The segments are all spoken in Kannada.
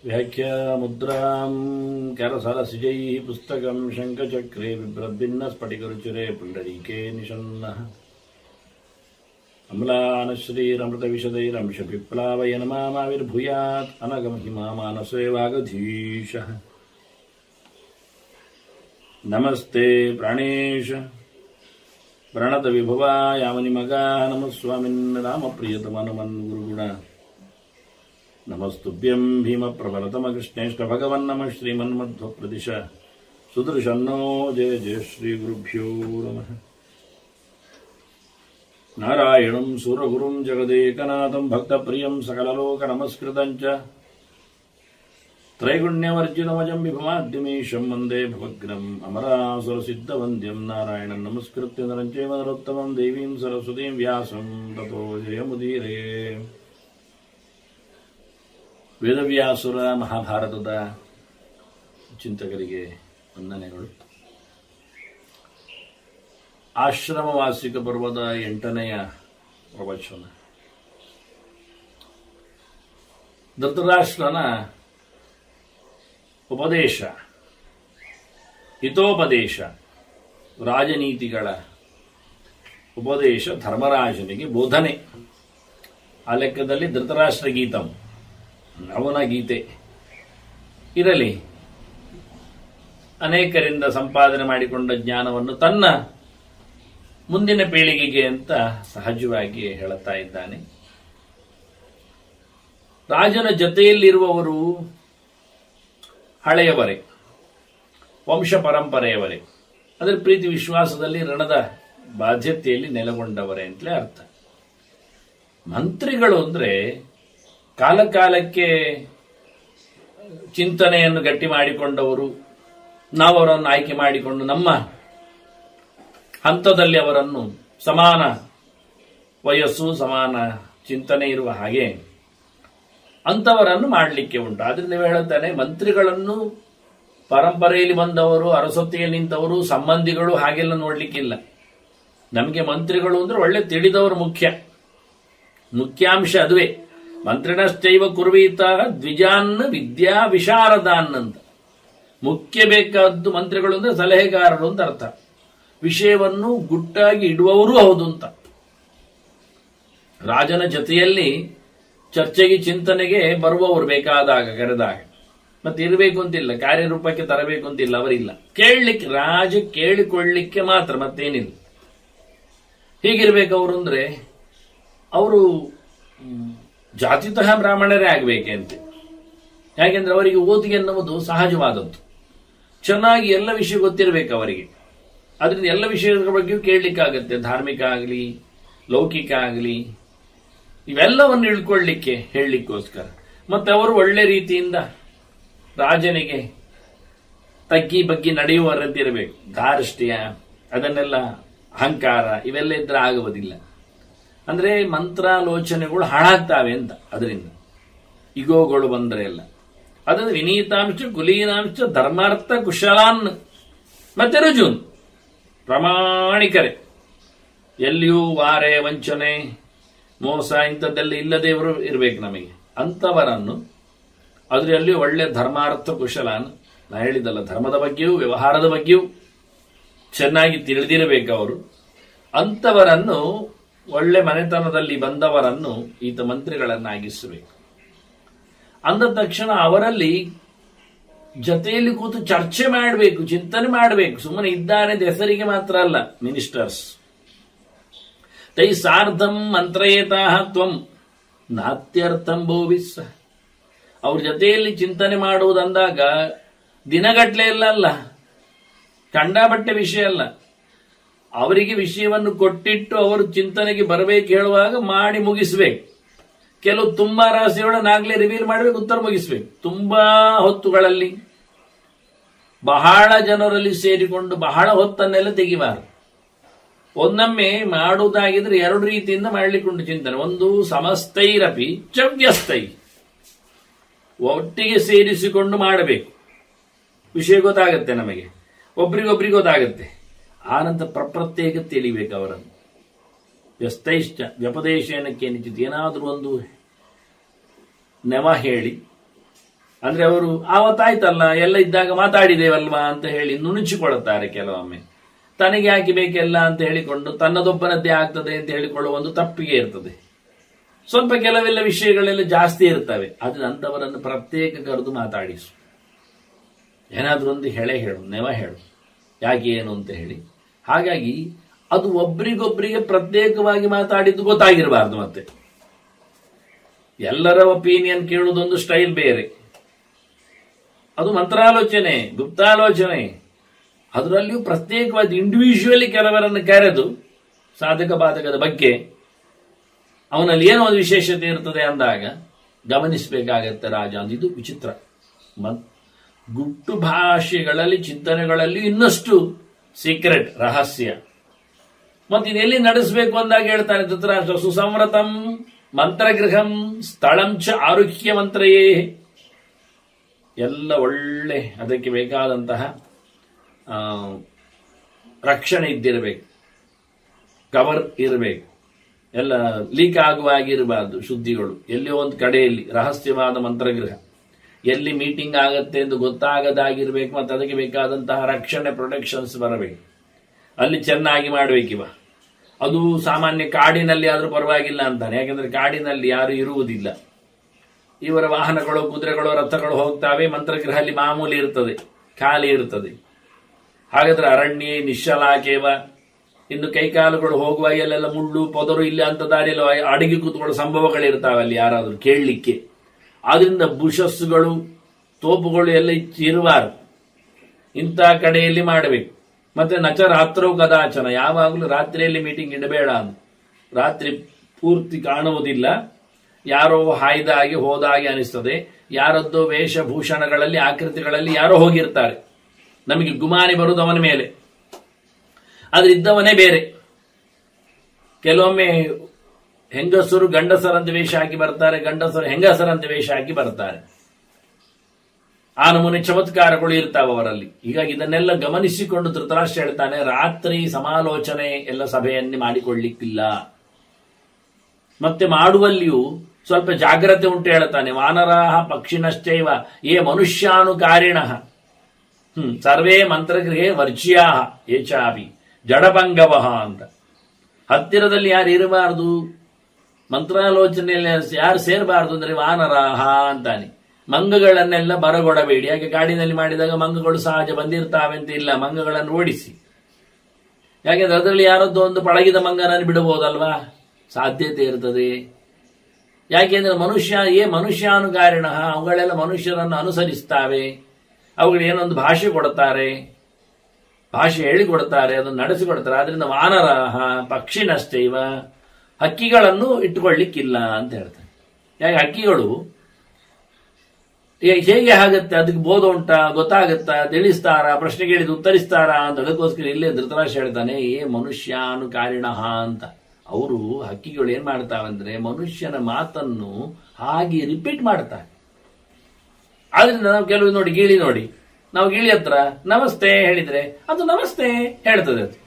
व्याख्यामुद्रां करसरसिजैः पुस्तकं शङ्खचक्रे बिभ्रद्भिन्नस्फटिकरुचिरे पुण्डरीके निषन्नः अम्लानश्रीरमृतविशदैरंशपिप्लावयनमामाविर्भूयात् अनगमहिमा मानसे वागधीशः नमस्ते प्राणेश प्रणतविभवा यामनिमगा नमः स्वामिन् रामप्रियतमनुमन् गुरुगुण नमस्तुभ्यं भीमप्रभरतमकृष्णेष्टभगवन्नमः श्रीमन्मध्वप्रदिश सुदृशन्नो जय जय श्रीगुरुभ्यो नमः नारायणं सुरगुरुं जगदेकनाथं भक्तप्रियं सकललोकनमस्कृतं च त्रैगुण्यवर्जिनमजं विभवाद्यमीशं वन्दे भवग्नम् अमरासुरसिद्धवन्द्यं नारायणं नमस्कृत्य नरं चैव नरोत्तमं देवीं सरस्वतीं व्यासं ततो जयमुदीरे ವೇದವ್ಯಾಸುರ ಮಹಾಭಾರತದ ಚಿಂತಕರಿಗೆ ವಂದನೆಗಳು ಆಶ್ರಮವಾಸಿಕ ಪರ್ವದ ಎಂಟನೆಯ ಪ್ರವಚನ ಧೃತರಾಷ್ಟ್ರನ ಉಪದೇಶ ಹಿತೋಪದೇಶ ರಾಜನೀತಿಗಳ ಉಪದೇಶ ಧರ್ಮರಾಜನಿಗೆ ಬೋಧನೆ ಆ ಲೆಕ್ಕದಲ್ಲಿ ಧೃತರಾಷ್ಟ್ರ ಗೀತಂ ಅವನ ಗೀತೆ ಇರಲಿ ಅನೇಕರಿಂದ ಸಂಪಾದನೆ ಮಾಡಿಕೊಂಡ ಜ್ಞಾನವನ್ನು ತನ್ನ ಮುಂದಿನ ಪೀಳಿಗೆಗೆ ಅಂತ ಸಹಜವಾಗಿ ಹೇಳುತ್ತಾ ಇದ್ದಾನೆ ರಾಜನ ಜೊತೆಯಲ್ಲಿರುವವರು ಹಳೆಯವರೇ ವಂಶ ಪರಂಪರೆಯವರೇ ಅದರ ಪ್ರೀತಿ ವಿಶ್ವಾಸದಲ್ಲಿ ರಣದ ಬಾಧ್ಯತೆಯಲ್ಲಿ ನೆಲೆಗೊಂಡವರೇ ಅಂತಲೇ ಅರ್ಥ ಮಂತ್ರಿಗಳು ಅಂದ್ರೆ ಕಾಲ ಕಾಲಕ್ಕೆ ಚಿಂತನೆಯನ್ನು ಗಟ್ಟಿ ಮಾಡಿಕೊಂಡವರು ನಾವು ಅವರನ್ನು ಆಯ್ಕೆ ಮಾಡಿಕೊಂಡು ನಮ್ಮ ಹಂತದಲ್ಲಿ ಅವರನ್ನು ಸಮಾನ ವಯಸ್ಸು ಸಮಾನ ಚಿಂತನೆ ಇರುವ ಹಾಗೆ ಅಂಥವರನ್ನು ಮಾಡಲಿಕ್ಕೆ ಉಂಟು ಆದ್ರೆ ನೀವು ಹೇಳುತ್ತಾನೆ ಮಂತ್ರಿಗಳನ್ನು ಪರಂಪರೆಯಲ್ಲಿ ಬಂದವರು ಅರಸೊತ್ತಿಯಲ್ಲಿ ನಿಂತವರು ಸಂಬಂಧಿಗಳು ಹಾಗೆಲ್ಲ ನೋಡ್ಲಿಕ್ಕಿಲ್ಲ ನಮಗೆ ಮಂತ್ರಿಗಳು ಅಂದ್ರೆ ಒಳ್ಳೆ ತಿಳಿದವರು ಮುಖ್ಯ ಮುಖ್ಯಾಂಶ ಅದುವೇ ಮಂತ್ರಿಣಶ್ಚೈವ ಕುರ್ವೀತ ದ್ವಿಜಾನ್ ವಿದ್ಯಾ ವಿಶಾರದಾನ್ ಅಂತ ಮುಖ್ಯ ಬೇಕಾದ್ದು ಮಂತ್ರಿಗಳು ಅಂದ್ರೆ ಸಲಹೆಗಾರರು ಅಂತ ಅರ್ಥ ವಿಷಯವನ್ನು ಗುಟ್ಟಾಗಿ ಇಡುವವರು ಹೌದು ಅಂತ ರಾಜನ ಜೊತೆಯಲ್ಲಿ ಚರ್ಚೆಗೆ ಚಿಂತನೆಗೆ ಬರುವವರು ಬೇಕಾದಾಗ ಕರೆದಾಗ ಮತ್ತೆ ಇರಬೇಕು ಅಂತಿಲ್ಲ ಕಾರ್ಯರೂಪಕ್ಕೆ ತರಬೇಕು ಅಂತಿಲ್ಲ ಅವರಿಲ್ಲ ಕೇಳಲಿಕ್ಕೆ ರಾಜ ಕೇಳಿಕೊಳ್ಳಿಕ್ಕೆ ಮಾತ್ರ ಮತ್ತೇನಿಲ್ಲ ಹೀಗಿರ್ಬೇಕು ಅವರು ಅಂದ್ರೆ ಅವರು ಜಾತಿತಃ ಬ್ರಾಹ್ಮಣರೇ ಆಗಬೇಕೆ ಅಂತ ಯಾಕೆಂದ್ರೆ ಅವರಿಗೆ ಓದಿಗೆ ಎನ್ನುವುದು ಸಹಜವಾದದ್ದು ಚೆನ್ನಾಗಿ ಎಲ್ಲ ವಿಷಯ ಗೊತ್ತಿರಬೇಕು ಅವರಿಗೆ ಅದರಿಂದ ಎಲ್ಲ ವಿಷಯಗಳ ಬಗ್ಗೆಯೂ ಕೇಳಲಿಕ್ಕಾಗತ್ತೆ ಧಾರ್ಮಿಕ ಆಗಲಿ ಲೌಕಿಕ ಆಗಲಿ ಇವೆಲ್ಲವನ್ನು ಇಳ್ಕೊಳ್ಳಿಕ್ಕೆ ಹೇಳಲಿಕ್ಕೋಸ್ಕರ ಮತ್ತೆ ಅವರು ಒಳ್ಳೆ ರೀತಿಯಿಂದ ರಾಜನಿಗೆ ತಗ್ಗಿ ಬಗ್ಗಿ ನಡೆಯುವರಂತಿರಬೇಕು ಧಾರಷ್ಟ್ಯ ಅದನ್ನೆಲ್ಲ ಅಹಂಕಾರ ಇವೆಲ್ಲ ಇದ್ರೆ ಆಗುವುದಿಲ್ಲ ಅಂದ್ರೆ ಮಂತ್ರಾಲೋಚನೆಗಳು ಹಾಳಾಗ್ತಾವೆ ಅಂತ ಅದರಿಂದ ಇಗೋಗಳು ಬಂದರೆ ಎಲ್ಲ ಅದಂದ್ರೆ ವಿನೀತಾಂಶ ಕುಲೀನಾಂಶ ಧರ್ಮಾರ್ಥ ಕುಶಲಾನ್ ಮತ್ತೆ ರುಜುನ್ ಪ್ರಾಮಾಣಿಕರೇ ಎಲ್ಲಿಯೂ ವಾರೆ ವಂಚನೆ ಮೋಸ ಇಂಥದ್ದೆಲ್ಲ ಇಲ್ಲದೇವರು ಇರಬೇಕು ನಮಗೆ ಅಂಥವರನ್ನು ಅದರಲ್ಲಿ ಒಳ್ಳೆ ಧರ್ಮಾರ್ಥ ಕುಶಲಾನ್ ನಾ ಹೇಳಿದಲ್ಲ ಧರ್ಮದ ಬಗ್ಗೆಯೂ ವ್ಯವಹಾರದ ಬಗ್ಗೆಯೂ ಚೆನ್ನಾಗಿ ತಿಳಿದಿರಬೇಕು ಅವರು ಅಂಥವರನ್ನು ಒಳ್ಳೆ ಮನೆತನದಲ್ಲಿ ಬಂದವರನ್ನು ಈತ ಮಂತ್ರಿಗಳನ್ನಾಗಿಸಬೇಕು ಅಂದ ತಕ್ಷಣ ಅವರಲ್ಲಿ ಜೊತೆಯಲ್ಲಿ ಕೂತು ಚರ್ಚೆ ಮಾಡಬೇಕು ಚಿಂತನೆ ಮಾಡಬೇಕು ಸುಮ್ಮನೆ ಇದ್ದಾರೆ ಹೆಸರಿಗೆ ಮಾತ್ರ ಅಲ್ಲ ಮಿನಿಸ್ಟರ್ಸ್ ತೈ ಸಾರ್ಧಂ ಮಂತ್ರಯೇತಾಹ ತ್ವಂ ನಾತ್ಯರ್ಥಂ ಭೋವಿಸ್ ಅವ್ರ ಜೊತೆಯಲ್ಲಿ ಚಿಂತನೆ ಮಾಡುವುದಂದಾಗ ದಿನಗಟ್ಲೆ ಎಲ್ಲ ಅಲ್ಲ ಕಂಡಾಬಟ್ಟೆ ವಿಷಯ ಅಲ್ಲ ಅವರಿಗೆ ವಿಷಯವನ್ನು ಕೊಟ್ಟಿಟ್ಟು ಅವರು ಚಿಂತನೆಗೆ ಬರಬೇಕು ಹೇಳುವಾಗ ಮಾಡಿ ಮುಗಿಸ್ಬೇಕು ಕೆಲವು ತುಂಬಾ ರಹಸ್ಯಗಳನ್ನಾಗಲೇ ರಿವೀಲ್ ಮಾಡಬೇಕು ಉತ್ತರ ಮುಗಿಸ್ಬೇಕು ತುಂಬಾ ಹೊತ್ತುಗಳಲ್ಲಿ ಬಹಳ ಜನರಲ್ಲಿ ಸೇರಿಕೊಂಡು ಬಹಳ ಹೊತ್ತನ್ನೆಲ್ಲ ತೆಗಿಬಾರದು ಒಂದೊಮ್ಮೆ ಮಾಡುವುದಾಗಿದ್ರೆ ಎರಡು ರೀತಿಯಿಂದ ಮಾಡಲಿಕ್ಕುಂಟು ಚಿಂತನೆ ಒಂದು ಸಮಸ್ತೈರಪಿ ಚವ್ಯಸ್ತೈ ಒಟ್ಟಿಗೆ ಸೇರಿಸಿಕೊಂಡು ಮಾಡಬೇಕು ವಿಷಯ ಗೊತ್ತಾಗತ್ತೆ ನಮಗೆ ಒಬ್ರಿಗೊಬ್ರಿಗೆ ಗೊತ್ತಾಗತ್ತೆ ಆನಂತರ ಪ್ರಪ್ರತ್ಯೇಕ ತಿಳಿಬೇಕು ಅವರನ್ನು ವ್ಯಸ್ತೈಶ್ಚ ವ್ಯಪದೇಶನಕ್ಕೆ ಏನಿಚಿತ್ ಏನಾದರೂ ಒಂದು ನೆವ ಹೇಳಿ ಅಂದ್ರೆ ಅವರು ಆವತ್ತಾಯ್ತಲ್ಲ ಎಲ್ಲ ಇದ್ದಾಗ ಮಾತಾಡಿದೇವಲ್ವಾ ಅಂತ ಹೇಳಿ ನುಣುಚಿಕೊಳ್ಳುತ್ತಾರೆ ಕೆಲವೊಮ್ಮೆ ತನಗೆ ಯಾಕೆ ಬೇಕೆಲ್ಲ ಅಂತ ಹೇಳಿಕೊಂಡು ತನ್ನದೊಬ್ಬನದ್ದೇ ಆಗ್ತದೆ ಅಂತ ಹೇಳಿಕೊಳ್ಳುವ ಒಂದು ತಪ್ಪಿಗೆ ಇರ್ತದೆ ಸ್ವಲ್ಪ ಕೆಲವೆಲ್ಲ ವಿಷಯಗಳೆಲ್ಲ ಜಾಸ್ತಿ ಇರ್ತವೆ ಆದ್ರೆ ಅಂತವರನ್ನು ಪ್ರತ್ಯೇಕ ಕರೆದು ಮಾತಾಡಿಸು ಏನಾದ್ರೂ ಒಂದು ಹೆಳೆ ಹೇಳು ನೆವ ಹೇಳು ಯಾಕೆ ಏನು ಅಂತ ಹೇಳಿ ಹಾಗಾಗಿ ಅದು ಒಬ್ರಿಗೊಬ್ರಿಗೆ ಪ್ರತ್ಯೇಕವಾಗಿ ಮಾತಾಡಿದ್ದು ಗೊತ್ತಾಗಿರಬಾರ್ದು ಮತ್ತೆ ಎಲ್ಲರ ಒಪಿನಿಯನ್ ಕೇಳುವುದೊಂದು ಸ್ಟೈಲ್ ಬೇರೆ ಅದು ಮಂತ್ರಾಲೋಚನೆ ಗುಪ್ತಾಲೋಚನೆ ಅದರಲ್ಲಿಯೂ ಪ್ರತ್ಯೇಕವಾಗಿ ಇಂಡಿವಿಜುವಲಿ ಕೆಲವರನ್ನು ಕರೆದು ಸಾಧಕ ಬಾಧಕದ ಬಗ್ಗೆ ಅವನಲ್ಲಿ ಏನೋ ಒಂದು ವಿಶೇಷತೆ ಇರ್ತದೆ ಅಂದಾಗ ಗಮನಿಸಬೇಕಾಗತ್ತೆ ರಾಜ ಅಂತ ಇದು ವಿಚಿತ್ರ ಮ- ಗುಟ್ಟು ಭಾಷೆಗಳಲ್ಲಿ ಚಿಂತನೆಗಳಲ್ಲಿ ಇನ್ನಷ್ಟು ಸೀಕ್ರೆಟ್ ರಹಸ್ಯ ಮತ್ತೆ ಇದೆಲ್ಲಿ ನಡೆಸಬೇಕು ಅಂದಾಗ ಹೇಳ್ತಾನೆ ಧೃತರಾಷ್ಟ್ರ ಸುಸಂವೃತಂ ಮಂತ್ರಗೃಹಂ ಸ್ಥಳಂ ಚ ಆರುಹ್ಯ ಮಂತ್ರಯೇ ಎಲ್ಲ ಒಳ್ಳೆ ಅದಕ್ಕೆ ಬೇಕಾದಂತಹ ಆ, ರಕ್ಷಣೆ ಇದ್ದಿರಬೇಕು ಕವರ್ ಇರಬೇಕು ಎಲ್ಲ ಲೀಕ್ ಆಗುವ ಹಾಗೆ ಇರಬಾರ್ದು ಶುದ್ಧಿಗಳು ಎಲ್ಲಿಯೋ ಒಂದು ಕಡೆಯಲ್ಲಿ ರಹಸ್ಯವಾದ ಮಂತ್ರಗೃಹ ಎಲ್ಲಿ ಮೀಟಿಂಗ್ ಆಗತ್ತೆ ಎಂದು ಗೊತ್ತಾಗದಾಗಿರ್ಬೇಕು ಮತ್ತು ಅದಕ್ಕೆ ಬೇಕಾದಂತಹ ರಕ್ಷಣೆ ಪ್ರೊಟೆಕ್ಷನ್ಸ್ ಬರಬೇಕು ಅಲ್ಲಿ ಚೆನ್ನಾಗಿ ಮಾಡಬೇಕಿವ ಅದು ಸಾಮಾನ್ಯ ಕಾಡಿನಲ್ಲಿ ಆದ್ರೂ ಪರವಾಗಿಲ್ಲ ಅಂತಾನೆ ಯಾಕಂದ್ರೆ ಕಾಡಿನಲ್ಲಿ ಯಾರು ಇರುವುದಿಲ್ಲ ಇವರ ವಾಹನಗಳು ಕುದುರೆಗಳು ರಥಗಳು ಹೋಗ್ತಾವೆ ಮಂತ್ರಗೃಹ ಅಲ್ಲಿ ಮಾಮೂಲಿ ಇರ್ತದೆ ಖಾಲಿ ಇರ್ತದೆ ಹಾಗಾದ್ರೆ ಅರಣ್ಯ ನಿಶ್ಚಲಾಕೇವ ಇನ್ನು ಕೈಕಾಲುಗಳು ಹೋಗುವ ಎಲ್ಲೆಲ್ಲ ಮುಳ್ಳು ಪೊದರು ಇಲ್ಲ ಅಂತ ದಾರಿಯಲ್ಲಿ ಅಡಗಿ ಕೂತ್ಕೊಳ್ಳೋ ಸಂಭವಗಳಿರ್ತಾವೆ ಅಲ್ಲಿ ಯಾರಾದ್ರೂ ಕೇಳಲಿಕ್ಕೆ ಆದ್ರಿಂದ ಬುಷಸ್ಗಳು ತೋಪುಗಳು ಎಲ್ಲ ಇರಬಾರದು ಇಂಥ ಕಡೆಯಲ್ಲಿ ಮಾಡಬೇಕು ಮತ್ತೆ ನಚ ರಾತ್ರವು ಕದಾಚನ ಯಾವಾಗಲೂ ರಾತ್ರಿಯಲ್ಲಿ ಮೀಟಿಂಗ್ ಇಡಬೇಡ ಅಂತ ರಾತ್ರಿ ಪೂರ್ತಿ ಕಾಣುವುದಿಲ್ಲ ಯಾರೋ ಹಾಯ್ದ ಹಾಗೆ ಹೋದ ಹಾಗೆ ಅನಿಸ್ತದೆ ಯಾರದ್ದೋ ವೇಷಭೂಷಣಗಳಲ್ಲಿ ಆಕೃತಿಗಳಲ್ಲಿ ಯಾರೋ ಹೋಗಿರ್ತಾರೆ ನಮಗೆ ಗುಮಾನಿ ಬರುವುದು ಅವನ ಮೇಲೆ ಆದ್ರೆ ಇದ್ದವನೇ ಬೇರೆ ಕೆಲವೊಮ್ಮೆ ಹೆಂಗಸರು ಗಂಡಸರಂತೆ ವೇಷ ಹಾಕಿ ಬರ್ತಾರೆ ಗಂಡಸರು ಹೆಂಗಸರಂತೆ ವೇಷ ಹಾಕಿ ಬರ್ತಾರೆ ಆ ನಮೂನೆ ಚಮತ್ಕಾರಗಳು ಇರ್ತಾವ ಅವರಲ್ಲಿ ಹೀಗಾಗಿ ಇದನ್ನೆಲ್ಲ ಗಮನಿಸಿಕೊಂಡು ಧೃತರಾಷ್ಟ್ರ ಹೇಳ್ತಾನೆ ರಾತ್ರಿ ಸಮಾಲೋಚನೆ ಎಲ್ಲ ಸಭೆಯನ್ನೇ ಮಾಡಿಕೊಳ್ಳಿಕ್ಕಿಲ್ಲ ಮತ್ತೆ ಮಾಡುವಲ್ಲಿಯೂ ಸ್ವಲ್ಪ ಜಾಗ್ರತೆ ಉಂಟು ಹೇಳ್ತಾನೆ ವಾನರಾಹ ಪಕ್ಷಿನಶ್ಚೈವ ಏ ಮನುಷ್ಯಾನುಕಾರಿಣ ಹ್ಮ್ ಸರ್ವೇ ಮಂತ್ರಗೃಹೇ ವರ್ಜ್ಯಾ ಏಚಾಪಿ ಜಡಭಂಗವಹ ಅಂತ ಹತ್ತಿರದಲ್ಲಿ ಯಾರು ಇರಬಾರದು ಮಂತ್ರಾಲೋಚನೆಯಲ್ಲಿ ಯಾರು ಸೇರಬಾರದು ಅಂದ್ರೆ ವಾನರಾಹ ಅಂತಾನೆ ಮಂಗಗಳನ್ನೆಲ್ಲ ಬರಗೊಡಬೇಡಿ ಯಾಕೆ ಕಾಡಿನಲ್ಲಿ ಮಾಡಿದಾಗ ಮಂಗಗಳು ಸಹಜ ಬಂದಿರ್ತಾವೆ ಅಂತ ಇಲ್ಲ ಮಂಗಗಳನ್ನು ಓಡಿಸಿ ಯಾಕೆಂದ್ರೆ ಅದರಲ್ಲಿ ಯಾರದ್ದು ಒಂದು ಪಳಗಿದ ಮಂಗನನ್ನು ಬಿಡಬಹುದಲ್ವಾ ಸಾಧ್ಯತೆ ಇರ್ತದೆ ಯಾಕೆಂದ್ರೆ ಮನುಷ್ಯ ಏ ಮನುಷ್ಯಾನುಕಾರಿಣ ಅವುಗಳೆಲ್ಲ ಮನುಷ್ಯರನ್ನು ಅನುಸರಿಸ್ತಾವೆ ಅವುಗಳು ಏನೊಂದು ಭಾಷೆ ಕೊಡ್ತಾರೆ ಭಾಷೆ ಹೇಳಿಕೊಡ್ತಾರೆ ಅದನ್ನು ನಡೆಸಿಕೊಡ್ತಾರೆ ಆದ್ರಿಂದ ವಾನರಾಹ ಪಕ್ಷಿನಷ್ಟೈವ ಹಕ್ಕಿಗಳನ್ನು ಇಟ್ಟುಕೊಳ್ಳಿಕ್ಕಿಲ್ಲ ಅಂತ ಹೇಳ್ತಾರೆ ಯಾಕೆ ಹಕ್ಕಿಗಳು ಹೇ- ಹೇಗೆ ಆಗುತ್ತೆ ಅದಕ್ಕೆ ಬೋಧ ಉಂಟಾ ಗೊತ್ತಾಗುತ್ತಾ ತಿಳಿಸ್ತಾರಾ ಪ್ರಶ್ನೆ ಕೇಳಿದ ಉತ್ತರಿಸ್ತಾರಾ ಅಂತ ಅದಕ್ಕೋಸ್ಕರ ಇಲ್ಲೇ ಧೃತರಾಷ್ಟ್ರ ಹೇಳ್ತಾನೆ ಏ ಮನುಷ್ಯಾನುಕಾರಿಣ ಅಂತ ಅವರು ಹಕ್ಕಿಗಳು ಏನ್ ಮಾಡ್ತಾವಂದ್ರೆ ಮನುಷ್ಯನ ಮಾತನ್ನು ಹಾಗೆ ರಿಪೀಟ್ ಮಾಡ್ತಾರೆ ಆದ್ರಿಂದ ನಾವು ಕೆಲವು ನೋಡಿ ಗಿಳಿ ನೋಡಿ ನಾವು ಗಿಳಿ ಹತ್ರ ನಮಸ್ತೆ ಹೇಳಿದ್ರೆ ಅದು ನಮಸ್ತೆ ಹೇಳ್ತದೆ ಅದು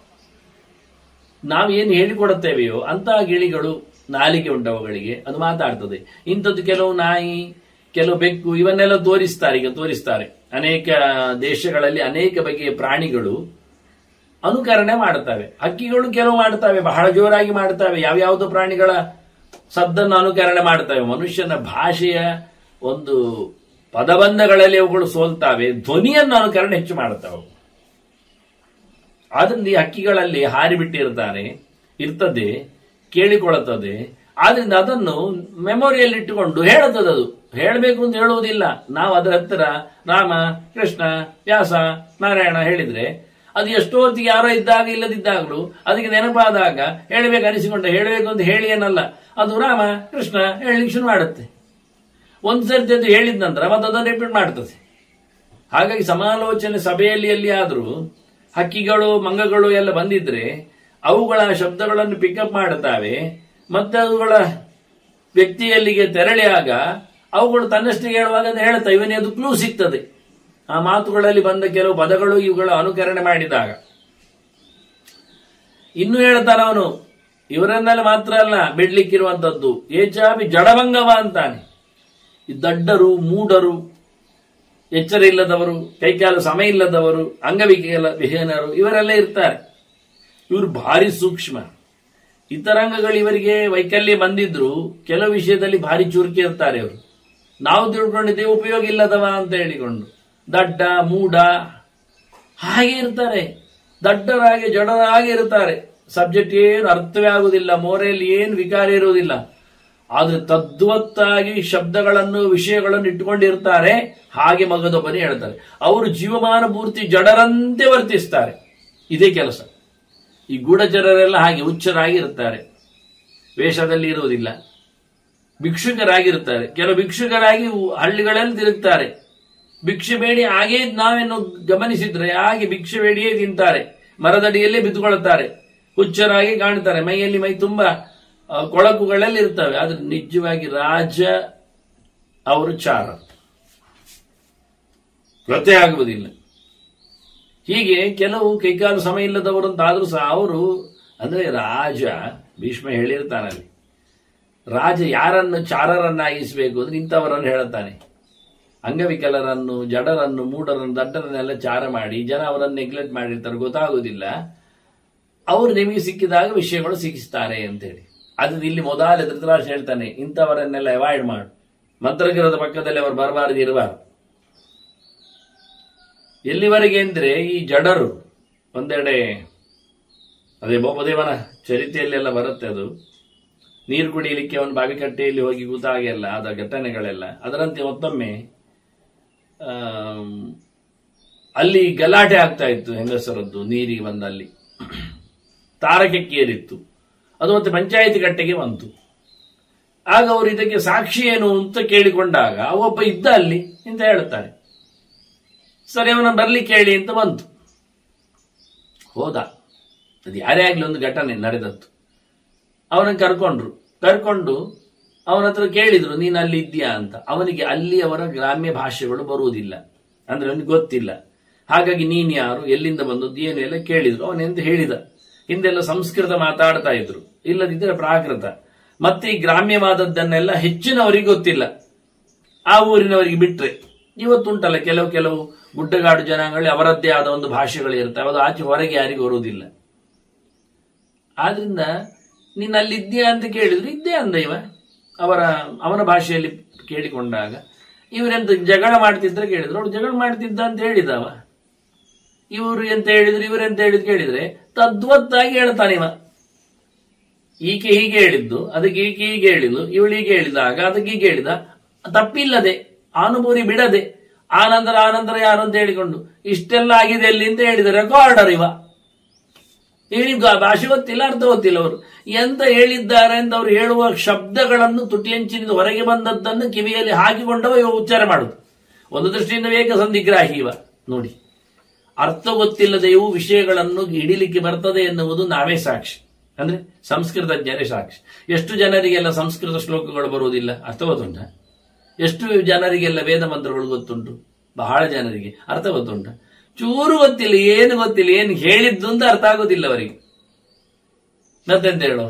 ನಾವೇನು ಹೇಳಿಕೊಡುತ್ತೇವೆಯೋ ಅಂತಹ ಗಿಳಿಗಳು ನಾಲಿಗೆ ಉಂಟವುಗಳಿಗೆ ಅದು ಮಾತಾಡ್ತದೆ ಇಂಥದ್ದು ಕೆಲವು ನಾಯಿ ಕೆಲವು ಬೆಕ್ಕು ಇವನ್ನೆಲ್ಲ ತೋರಿಸ್ತಾರೆ ಈಗ ತೋರಿಸ್ತಾರೆ ಅನೇಕ ದೇಶಗಳಲ್ಲಿ ಅನೇಕ ಬಗೆಯ ಪ್ರಾಣಿಗಳು ಅನುಕರಣೆ ಮಾಡ್ತವೆ ಹಕ್ಕಿಗಳು ಕೆಲವು ಮಾಡ್ತವೆ ಬಹಳ ಜೋರಾಗಿ ಮಾಡ್ತವೆ ಯಾವ್ಯಾವುದೋ ಪ್ರಾಣಿಗಳ ಸದ್ದನ್ನು ಅನುಕರಣೆ ಮಾಡ್ತವೆ ಮನುಷ್ಯನ ಭಾಷೆಯ ಒಂದು ಪದಬಂಧಗಳಲ್ಲಿ ಅವುಗಳು ಸೋಲ್ತಾವೆ ಧ್ವನಿಯನ್ನು ಅನುಕರಣೆ ಹೆಚ್ಚು ಮಾಡ್ತವೆ ಅವು. ಆದ್ರಿಂದ ಈ ಹಕ್ಕಿಗಳಲ್ಲಿ ಹಾರಿಬಿಟ್ಟಿರ್ತಾರೆ ಇರ್ತದೆ ಕೇಳಿಕೊಳ್ಳುತ್ತದೆ ಆದ್ರಿಂದ ಅದನ್ನು ಮೆಮೊರಿಯಲ್ಲಿ ಇಟ್ಟುಕೊಂಡು ಹೇಳುತ್ತದೆ ಅದು ಹೇಳಬೇಕು ಅಂತ ಹೇಳುವುದಿಲ್ಲ ನಾವು ಅದರ ಹತ್ತಿರ ರಾಮ ಕೃಷ್ಣ ವ್ಯಾಸ ನಾರಾಯಣ ಹೇಳಿದ್ರೆ ಅದು ಎಷ್ಟೋ ಹೊತ್ತಿಗೆ ಯಾರೋ ಇದ್ದಾಗ ಇಲ್ಲದಿದ್ದಾಗಲೂ ಅದಕ್ಕೆ ನೆನಪಾದಾಗ ಹೇಳಬೇಕು ಅನಿಸಿಕೊಂಡ ಹೇಳಬೇಕು ಅಂತ ಹೇಳಿ ಏನಲ್ಲ ಅದು ರಾಮ ಕೃಷ್ಣ ಹೇಳಲಿಕ್ಕೆ ಶುರು ಮಾಡುತ್ತೆ ಒಂದು ಸರ್ತಿ ಅದು ಹೇಳಿದ ನಂತರ ಮತ್ತೆ ಅದನ್ನು ರಿಪೀಟ್ ಮಾಡ್ತದೆ ಹಾಗಾಗಿ ಸಮಾಲೋಚನೆ ಸಭೆಯಲ್ಲಿ ಎಲ್ಲಿ ಆದರೂ ಹಕ್ಕಿಗಳು ಮಂಗಗಳು ಎಲ್ಲ ಬಂದಿದ್ರೆ ಅವುಗಳ ಶಬ್ದಗಳನ್ನು ಪಿಕಪ್ ಮಾಡುತ್ತಾವೆ ಮತ್ತೆ ಅವುಗಳ ವ್ಯಕ್ತಿಯಲ್ಲಿಗೆ ತೆರಳಿಯಾಗ ಅವುಗಳು ತನ್ನಷ್ಟಿಗೆ ಹೇಳುವಾಗ ಅದು ಹೇಳ್ತವೆ ಇವನೇ ಅದು ಕ್ಲೂ ಸಿಗ್ತದೆ ಆ ಮಾತುಗಳಲ್ಲಿ ಬಂದ ಕೆಲವು ಪದಗಳು ಇವುಗಳ ಅನುಕರಣೆ ಮಾಡಿದಾಗ ಇನ್ನು ಹೇಳ್ತಾನ ಅವನು ಇವರನ್ನೆಲ್ಲ ಮಾತ್ರ ಅಲ್ಲ ಬಿಡ್ಲಿಕ್ಕಿರುವಂತದ್ದು ಏಚಾಪಿ ಜಡಭಂಗವ ಅಂತಾನೆ ಈ ದಡ್ಡರು ಮೂಢರು ಎಚ್ಚರ ಇಲ್ಲದವರು ಕೈಕಾಲು ಸಮಯ ಇಲ್ಲದವರು ಅಂಗವಿಕಲ ವಿಹೀನರು ಇವರೆಲ್ಲ ಇರ್ತಾರೆ ಇವರು ಭಾರಿ ಸೂಕ್ಷ್ಮ ಇತರಾಂಗಗಳು ಇವರಿಗೆ ವೈಕಲ್ಯ ಬಂದಿದ್ರು ಕೆಲವು ವಿಷಯದಲ್ಲಿ ಭಾರಿ ಚುರುಕಿ ಇರ್ತಾರೆ ಅವರು ನಾವು ತಿಳ್ಕೊಂಡಿದ್ದೇವೆ ಉಪಯೋಗ ಇಲ್ಲದವ ಅಂತ ಹೇಳಿಕೊಂಡು ದಡ್ಡ ಮೂಡ ಹಾಗೆ ಇರ್ತಾರೆ ದಡ್ಡರಾಗಿ ಜಡರಾಗಿ ಇರ್ತಾರೆ ಸಬ್ಜೆಕ್ಟ್ ಏನು ಅರ್ಥವೇ ಆಗುವುದಿಲ್ಲ ಮೋರೆಯಲ್ಲಿ ಏನು ವಿಕಾರ ಇರುವುದಿಲ್ಲ ಆದ್ರೆ ತದ್ವತ್ತಾಗಿ ಶಬ್ದಗಳನ್ನು ವಿಷಯಗಳನ್ನು ಇಟ್ಟುಕೊಂಡಿರ್ತಾರೆ ಹಾಗೆ ಮಗದೊಬ್ಬನೇ ಹೇಳ್ತಾರೆ ಅವರು ಜೀವಮಾನ ಪೂರ್ತಿ ಜಡರಂತೆ ವರ್ತಿಸ್ತಾರೆ ಇದೇ ಕೆಲಸ ಈ ಗೂಢಚರರೆಲ್ಲ ಹಾಗೆ ಹುಚ್ಚರಾಗಿ ಇರ್ತಾರೆ ವೇಷದಲ್ಲಿ ಇರುವುದಿಲ್ಲ ಭಿಕ್ಷುಕರಾಗಿರ್ತಾರೆ ಕೆಲವು ಭಿಕ್ಷುಕರಾಗಿ ಹಳ್ಳಿಗಳಲ್ಲಿ ತಿರುಗ್ತಾರೆ ಭಿಕ್ಷೆ ಬೇಡಿ ಹಾಗೇ ನಾವೇನು ಗಮನಿಸಿದ್ರೆ ಹಾಗೆ ಭಿಕ್ಷೆ ಬೇಡಿಯೇ ತಿಂತಾರೆ ಮರದಡಿಯಲ್ಲೇ ಬಿದ್ದುಕೊಳ್ಳುತ್ತಾರೆ ಹುಚ್ಚರಾಗಿ ಕಾಣ್ತಾರೆ ಮೈಯಲ್ಲಿ ಮೈ ತುಂಬಾ ಆ, ಕೊಳಕುಗಳಲ್ಲಿ ಇರ್ತವೆ ಆದ್ರೆ ನಿಜವಾಗಿ ರಾಜ ಅವರು ಚಾರ ಗೊತ್ತೇ ಆಗುವುದಿಲ್ಲ ಹೀಗೆ ಕೆಲವು ಕೈಕಾಲು ಸಮಯ ಇಲ್ಲದವರು ಅಂತ ಆದ್ರೂ ಸಹ ಅವರು ಅಂದ್ರೆ ರಾಜ ಭೀಷ್ಮ ಹೇಳಿರ್ತಾನಲ್ಲಿ ರಾಜ ಯಾರನ್ನು ಚಾರರನ್ನಾಗಿಸಬೇಕು ಅಂದ್ರೆ ಇಂಥವರನ್ನು ಹೇಳುತ್ತಾನೆ ಅಂಗವಿಕಲರನ್ನು ಜಡರನ್ನು ಮೂಡರನ್ನು ದಡ್ಡರನ್ನೆಲ್ಲ ಚಾರ ಮಾಡಿ ಜನ ಅವರನ್ನು ನೆಗ್ಲೆಕ್ಟ್ ಮಾಡಿರ್ತಾರೆ ಗೊತ್ತಾಗುವುದಿಲ್ಲ ಅವರು ನಿಮಗೆ ಸಿಕ್ಕಿದಾಗ ವಿಷಯಗಳು ಸಿಕ್ಕಿಸ್ತಾರೆ ಅಂತೇಳಿ ಅದು ಇಲ್ಲಿ ಮೊದಲ ಧೃತರಾಷ್ಟ್ರ ಹೇಳ್ತಾನೆ ಇಂಥವರನ್ನೆಲ್ಲ ಅವಾಯ್ಡ್ ಮಾಡು ಮಂತ್ರಗಿರದ ಪಕ್ಕದಲ್ಲಿ ಅವರು ಬರಬಾರದು ಇರಬಾರದು ಎಲ್ಲಿವರೆಗೆ ಅಂದ್ರೆ ಈ ಜಡರು ಒಂದೆಡೆ ಅದೇ ಬೋಪದೇವನ ಚರಿತೆಯಲ್ಲೆಲ್ಲ ಬರುತ್ತೆ ಅದು ನೀರು ಕುಡಿಯಲಿಕ್ಕೆ ಅವನು ಬಾವಿಕಟ್ಟೆಯಲ್ಲಿ ಹೋಗಿ ಕೂತಾಗೆಲ್ಲ ಆದ ಘಟನೆಗಳೆಲ್ಲ ಅದರಂತೆ ಮತ್ತೊಮ್ಮೆ ಆಮ್, ಅಲ್ಲಿ ಗಲಾಟೆ ಆಗ್ತಾ ಇತ್ತು ಹೆಂಗಸರದ್ದು ನೀರಿಗೆ ಬಂದಲ್ಲಿ ತಾರಕಕ್ಕೆ ಏರಿತ್ತು ಅದು ಮತ್ತೆ ಪಂಚಾಯತಿ ಕಟ್ಟೆಗೆ ಬಂತು ಆಗ ಅವರು ಇದಕ್ಕೆ ಸಾಕ್ಷಿ ಏನು ಅಂತ ಕೇಳಿಕೊಂಡಾಗ ಒಬ್ಬ ಇದ್ದ ಅಲ್ಲಿ ಅಂತ ಹೇಳುತ್ತಾರೆ ಸರಿ ಅವನ ಬರ್ಲಿಕ್ಕೆ ಹೇಳಿ ಅಂತ ಬಂತು ಹೋದ ಅದು ಯಾರೇ ಆಗ್ಲಿ ಒಂದು ಘಟನೆ ನಡೆದದ್ದು ಅವನನ್ನು ಕರ್ಕೊಂಡ್ರು ಕರ್ಕೊಂಡು ಅವನ ಹತ್ರ ಕೇಳಿದ್ರು ನೀನು ಅಲ್ಲಿ ಇದ್ದೀಯಾ ಅಂತ ಅವನಿಗೆ ಅಲ್ಲಿ ಅವರ ಗ್ರಾಮ್ಯ ಭಾಷೆಗಳು ಬರುವುದಿಲ್ಲ ಅಂದ್ರೆ ಅವನಿಗೆ ಗೊತ್ತಿಲ್ಲ ಹಾಗಾಗಿ ನೀನ್ ಯಾರು ಎಲ್ಲಿಂದ ಬಂದದ್ದು ಏನು ಎಲ್ಲ ಕೇಳಿದ್ರು ಅವನೆಂತ ಹೇಳಿದ ಹಿಂದೆಲ್ಲ ಸಂಸ್ಕೃತ ಮಾತಾಡ್ತಾ ಇದ್ರು ಇಲ್ಲದಿದ್ದರೆ ಪ್ರಾಕೃತ ಮತ್ತೆ ಈ ಗ್ರಾಮ್ಯವಾದದ್ದನ್ನೆಲ್ಲ ಹೆಚ್ಚಿನವರಿಗೆ ಗೊತ್ತಿಲ್ಲ ಆ ಊರಿನವರಿಗೆ ಬಿಟ್ರೆ ಇವತ್ತುಂಟಲ್ಲ ಕೆಲವು ಕೆಲವು ಗುಡ್ಡಗಾಡು ಜನಾಂಗಗಳಲ್ಲಿ ಅವರದ್ದೇ ಆದ ಒಂದು ಭಾಷೆಗಳು ಇರ್ತವೆ ಅದು ಆಚೆ ಹೊರಗೆ ಯಾರಿಗೂ ಬರುವುದಿಲ್ಲ ಆದ್ರಿಂದ ನೀನು ಅಲ್ಲಿದ್ದೀಯಾ ಅಂತ ಕೇಳಿದ್ರು ಇದ್ದೇ ಅಂದ ಇವ ಅವರ ಅವನ ಭಾಷೆಯಲ್ಲಿ ಕೇಳಿಕೊಂಡಾಗ ಇವರೆಂತ ಜಗಳ ಮಾಡ್ತಿದ್ರೆ ಕೇಳಿದ್ರು ಅವ್ರು ಜಗಳ ಮಾಡ್ತಿದ್ದ ಅಂತ ಹೇಳಿದವ ಇವರು ಎಂತ ಹೇಳಿದ್ರು ಇವರೆಂತ ಹೇಳಿದ್ರು ಕೇಳಿದ್ರೆ ತದ್ವತ್ತಾಗಿ ಹೇಳ್ತಾನೆ ಇವ ಈಕೆ ಹೀಗೆ ಹೇಳಿದ್ದು ಅದಕ್ಕೆ ಈಕೆ ಹೀಗೆ ಹೇಳಿದ್ದು ಇವಳು ಹೀಗೆ ಹೇಳಿದಾಗ ಅದಕ್ಕೆ ಹೀಗೆ ಹೇಳಿದ ತಪ್ಪಿಲ್ಲದೆ ಅನುಭೂತಿ ಬಿಡದೆ ಆನಂತರ ಆನಂತರ ಯಾರು ಅಂತ ಹೇಳಿಕೊಂಡು ಇಷ್ಟೆಲ್ಲ ಆಗಿದೆ ಎಲ್ಲಿ ಅಂತ ಹೇಳಿದ ರೆಕಾರ್ಡರ್ ಇವ ಇವನಿಗೆ ಆ ಭಾಷೆ ಗೊತ್ತಿಲ್ಲ ಅರ್ಥ ಗೊತ್ತಿಲ್ಲ ಅವರು ಎಂತ ಹೇಳಿದ್ದಾರೆ ಅಂತ ಅವರು ಹೇಳುವ ಶಬ್ದಗಳನ್ನು ತುಟಿಯಂಚಿನಿಂದ ಹೊರಗೆ ಬಂದದ್ದನ್ನು ಕಿವಿಯಲ್ಲಿ ಹಾಕಿಕೊಂಡವ ಇವ ಉಚ್ಚಾರ ಮಾಡುದು ಒಂದು ದೃಷ್ಟಿಯಿಂದ ವೇಗ ಸಂಧಿಗ್ರಾಹಿ ಇವ ನೋಡಿ ಅರ್ಥ ಗೊತ್ತಿಲ್ಲದೆ ಇವು ವಿಷಯಗಳನ್ನು ಹಿಡಿಲಿಕ್ಕೆ ಬರ್ತದೆ ಎನ್ನುವುದು ನಾವೇ ಸಾಕ್ಷಿ ಅಂದ್ರೆ ಸಂಸ್ಕೃತಜ್ಞರೇ ಸಾಕ್ಷಿ ಎಷ್ಟು ಜನರಿಗೆಲ್ಲ ಸಂಸ್ಕೃತ ಶ್ಲೋಕಗಳು ಬರುವುದಿಲ್ಲ ಅರ್ಥ ಗೊತ್ತುಂಟ ಎಷ್ಟು ಜನರಿಗೆಲ್ಲ ವೇದ ಮಂತ್ರಗಳು ಗೊತ್ತುಂಟು ಬಹಳ ಜನರಿಗೆ ಅರ್ಥ ಗೊತ್ತುಂಟ ಚೂರು ಗೊತ್ತಿಲ್ಲ ಏನು ಗೊತ್ತಿಲ್ಲ ಏನು ಹೇಳಿದ್ದು ಅಂತ ಅರ್ಥ ಆಗೋದಿಲ್ಲ ಅವರಿಗೆ ಮತ್ತೆಂತ ಹೇಳುವ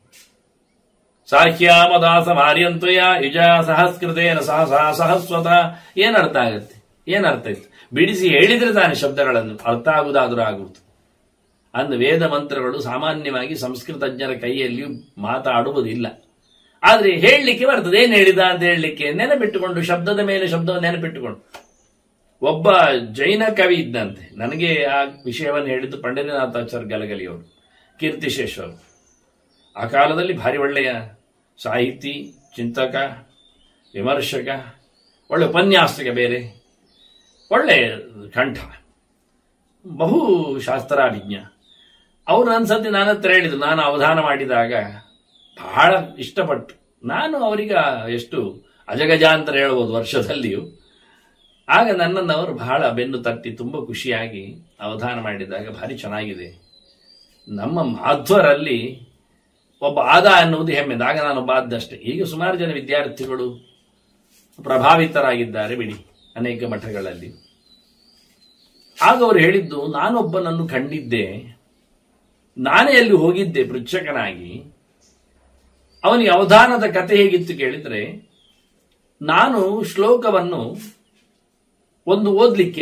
ಸಾಹ್ಯಾಮದಾಸ ಮಾರ್ಯಂತ್ವಯ ಯುಜ ಸಹಸ್ಕೃತೇನ ಸಹ ಸಹ ಸಹಸ್ವತ ಏನ್ ಅರ್ಥ ಆಗತ್ತೆ ಏನ್ ಅರ್ಥ ಇತ್ತು ಬಿಡಿಸಿ ಹೇಳಿದ್ರೆ ತಾನೆ ಶಬ್ದಗಳನ್ನು ಅರ್ಥ ಆಗುವುದಾದ್ರೂ ಆಗುವುದು ಅಂದ ವೇದ ಮಂತ್ರಗಳು ಸಾಮಾನ್ಯವಾಗಿ ಸಂಸ್ಕೃತಜ್ಞರ ಕೈಯಲ್ಲಿ ಮಾತಾಡುವುದಿಲ್ಲ ಆದ್ರೆ ಹೇಳಲಿಕ್ಕೆ ಬರ್ತದೆ ಏನ್ ಹೇಳಿದ ಅಂತ ಹೇಳಲಿಕ್ಕೆ ನೆನಪಿಟ್ಟುಕೊಂಡು ಶಬ್ದದ ಮೇಲೆ ಶಬ್ದವನ್ನು ನೆನಪಿಟ್ಟುಕೊಂಡು ಒಬ್ಬ ಜೈನ ಕವಿ ಇದ್ದಂತೆ ನನಗೆ ಆ ವಿಷಯವನ್ನು ಹೇಳಿದ್ದು ಪಂಡರಿನಾಥಾಚಾರ್ಯ ಗಲಗಲಿಯವರು ಕೀರ್ತಿಶೇಶ್ವರು ಆ ಕಾಲದಲ್ಲಿ ಭಾರಿ ಒಳ್ಳೆಯ ಸಾಹಿತಿ ಚಿಂತಕ ವಿಮರ್ಶಕ ಒಳ್ಳೆ ಉಪನ್ಯಾಸಕ ಬೇರೆ ಒಳ್ಳೆ ಕಂಠ ಬಹು ಶಾಸ್ತ್ರಾಭಿಜ್ಞ ಅವರು ಅನ್ಸತಿ ನನ್ನ ಹತ್ರ ಹೇಳಿದ್ರು ನಾನು ಅವಧಾನ ಮಾಡಿದಾಗ ಬಹಳ ಇಷ್ಟಪಟ್ಟು ನಾನು ಅವರೀಗ ಎಷ್ಟು ಅಜಗಜಾಂತರ ಹೇಳ್ಬೋದು ವರ್ಷದಲ್ಲಿಯೂ ಆಗ ನನ್ನನ್ನು ಅವರು ಬಹಳ ಬೆನ್ನು ತಟ್ಟಿ ತುಂಬ ಖುಷಿಯಾಗಿ ಅವಧಾನ ಮಾಡಿದಾಗ ಭಾರಿ ಚೆನ್ನಾಗಿದೆ ನಮ್ಮ ಮಾಧ್ವರಲ್ಲಿ ಒಬ್ಬ ಆದ ಅನ್ನುವುದು ಹೆಮ್ಮೆ ಆಗ ನಾನು ಒಬ್ಬ ಆದ್ದಷ್ಟೇ ಈಗ ಸುಮಾರು ಜನ ವಿದ್ಯಾರ್ಥಿಗಳು ಪ್ರಭಾವಿತರಾಗಿದ್ದಾರೆ ಬಿಡಿ ಅನೇಕ ಮಠಗಳಲ್ಲಿ ಆಗ ಅವರು ಹೇಳಿದ್ದು ನಾನೊಬ್ಬನನ್ನು ಕಂಡಿದ್ದೆ ನಾನೇ ಅಲ್ಲಿ ಹೋಗಿದ್ದೆ ಪೃಚ್ಛಕನಾಗಿ ಅವನಿಗೆ ಅವಧಾನದ ಕತೆ ಹೇಗಿತ್ತು ಕೇಳಿದ್ರೆ ನಾನು ಶ್ಲೋಕವನ್ನು ಒಂದು ಓದ್ಲಿಕ್ಕೆ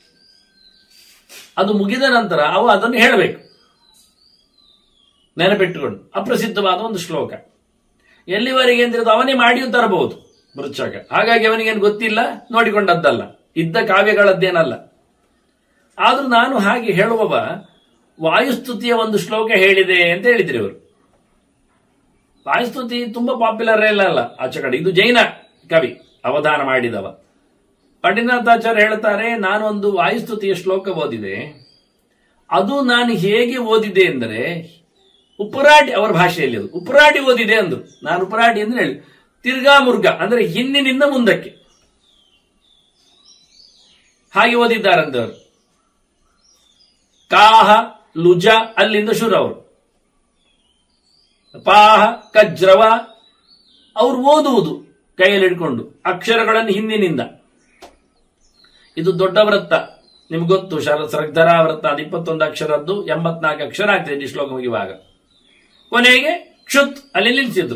ಅದು ಮುಗಿದ ನಂತರ ಅವ ಅದನ್ನು ಹೇಳಬೇಕು ನೆನಪಿಟ್ಟುಕೊಂಡು ಅಪ್ರಸಿದ್ಧವಾದ ಒಂದು ಶ್ಲೋಕ ಎಲ್ಲಿವರೆಗೆ ಅಂದ್ರೆ ಅದು ಅವನೇ ಮಾಡಿಯೂ ತರಬಹುದು ಮೃಚ್ಛಕ ಹಾಗಾಗಿ ಅವನಿಗೇನು ಗೊತ್ತಿಲ್ಲ ನೋಡಿಕೊಂಡದ್ದಲ್ಲ ಇದ್ದ ಕಾವ್ಯಗಳದ್ದೇನಲ್ಲ ಆದ್ರೂ ನಾನು ಹಾಗೆ ಹೇಳುವವ ವಾಯುಸ್ತುತಿಯ ಒಂದು ಶ್ಲೋಕ ಹೇಳಿದೆ ಅಂತ ಹೇಳಿದ್ರಿ ಅವರು ವಾಯುಸ್ತುತಿ ತುಂಬಾ ಪಾಪ್ಯುಲರ್ ಎಲ್ಲ ಅಲ್ಲ ಆಚೆ ಕಡೆ ಇದು ಜೈನ ಕವಿ ಅವಧಾನ ಮಾಡಿದವ ಪಂಡಿನಾಥಾಚಾರ್ಯ ಹೇಳ್ತಾರೆ ನಾನು ಒಂದು ವಾಯುಸ್ತುತಿಯ ಶ್ಲೋಕ ಓದಿದೆ ಅದು ನಾನು ಹೇಗೆ ಓದಿದೆ ಅಂದರೆ ಉಪರಾಟಿ ಅವರ ಭಾಷೆಯಲ್ಲಿ ಅದು ಉಪರಾಟಿ ಓದಿದೆ ಅಂದ್ರು ನಾನು ಉಪರಾಟಿ ಅಂದ್ರೆ ಹೇಳಿ ತಿರ್ಗಾ ಮುರ್ಗ ಅಂದ್ರೆ ಹಿಂದಿನಿಂದ ಮುಂದಕ್ಕೆ ಹಾಗೆ ಓದಿದ್ದಾರಂತವರು ಕಾಹ ಲುಜ ಅಲ್ಲಿಂದ ಶುರು ಅವರು ಪಾಹ ಕಜ್ರವ ಅವ್ರು ಓದುವುದು ಕೈಯಲ್ಲಿ ಹಿಡ್ಕೊಂಡು ಅಕ್ಷರಗಳನ್ನು ಹಿಂದಿನಿಂದ ಇದು ದೊಡ್ಡ ವೃತ್ತ ನಿಮ್ಗೆ ಗೊತ್ತು ಶರ ಶ್ರದ್ಧರ ವೃತ್ತ ಅದು ಇಪ್ಪತ್ತೊಂದು ಅಕ್ಷರದ್ದು ಎಂಬತ್ನಾಲ್ಕು ಅಕ್ಷರ ಆಗ್ತದೆ ಈ ಶ್ಲೋಕ ಮುಗಿಯುವಾಗ ಕೊನೆಗೆ ಕ್ಷುತ್ ಅಲ್ಲಿ ನಿಲ್ಲಿಸಿದ್ರು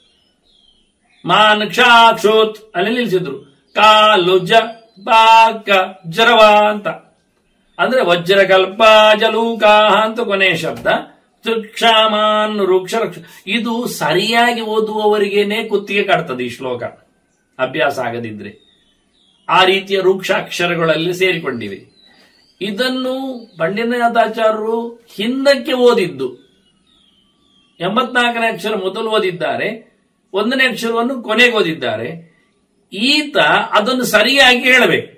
ಮಾನ್ ಕ್ಷಾ ಕ್ಷೋತ್ ಅಲ್ಲಿ ನಿಲ್ಲಿಸಿದ್ರು ಕಾಲು ಜ ಬಾಕ ಜರವ ಅಂತ ಅಂದ್ರೆ ವಜ್ರಕಲ್ಪ ಜಲೂಕಾ ಅಂತ ಕೊನೆಯ ಶಬ್ದ ಕ್ಷಾಮಾನ್ ವೃಕ್ಷ ರಕ್ಷ ಇದು ಸರಿಯಾಗಿ ಓದುವವರಿಗೇನೆ ಕುತ್ತಿಗೆ ಕಾಡ್ತದೆ ಈ ಶ್ಲೋಕ ಅಭ್ಯಾಸ ಆಗದಿದ್ರೆ ಆ ರೀತಿಯ ವೃಕ್ಷ ಅಕ್ಷರಗಳಲ್ಲಿ ಸೇರಿಕೊಂಡಿವೆ ಇದನ್ನು ಪಂಡಿತನಾಥಾಚಾರ್ಯರು ಹಿಂದಕ್ಕೆ ಓದಿದ್ದು ಎಂಬತ್ನಾಲ್ಕನೇ ಅಕ್ಷರ ಮೊದಲು ಓದಿದ್ದಾರೆ ಒಂದನೇ ಅಕ್ಷರವನ್ನು ಕೊನೆಗೆ ಓದಿದ್ದಾರೆ ಈತ ಅದನ್ನು ಸರಿಯಾಗಿ ಹೇಳಬೇಕು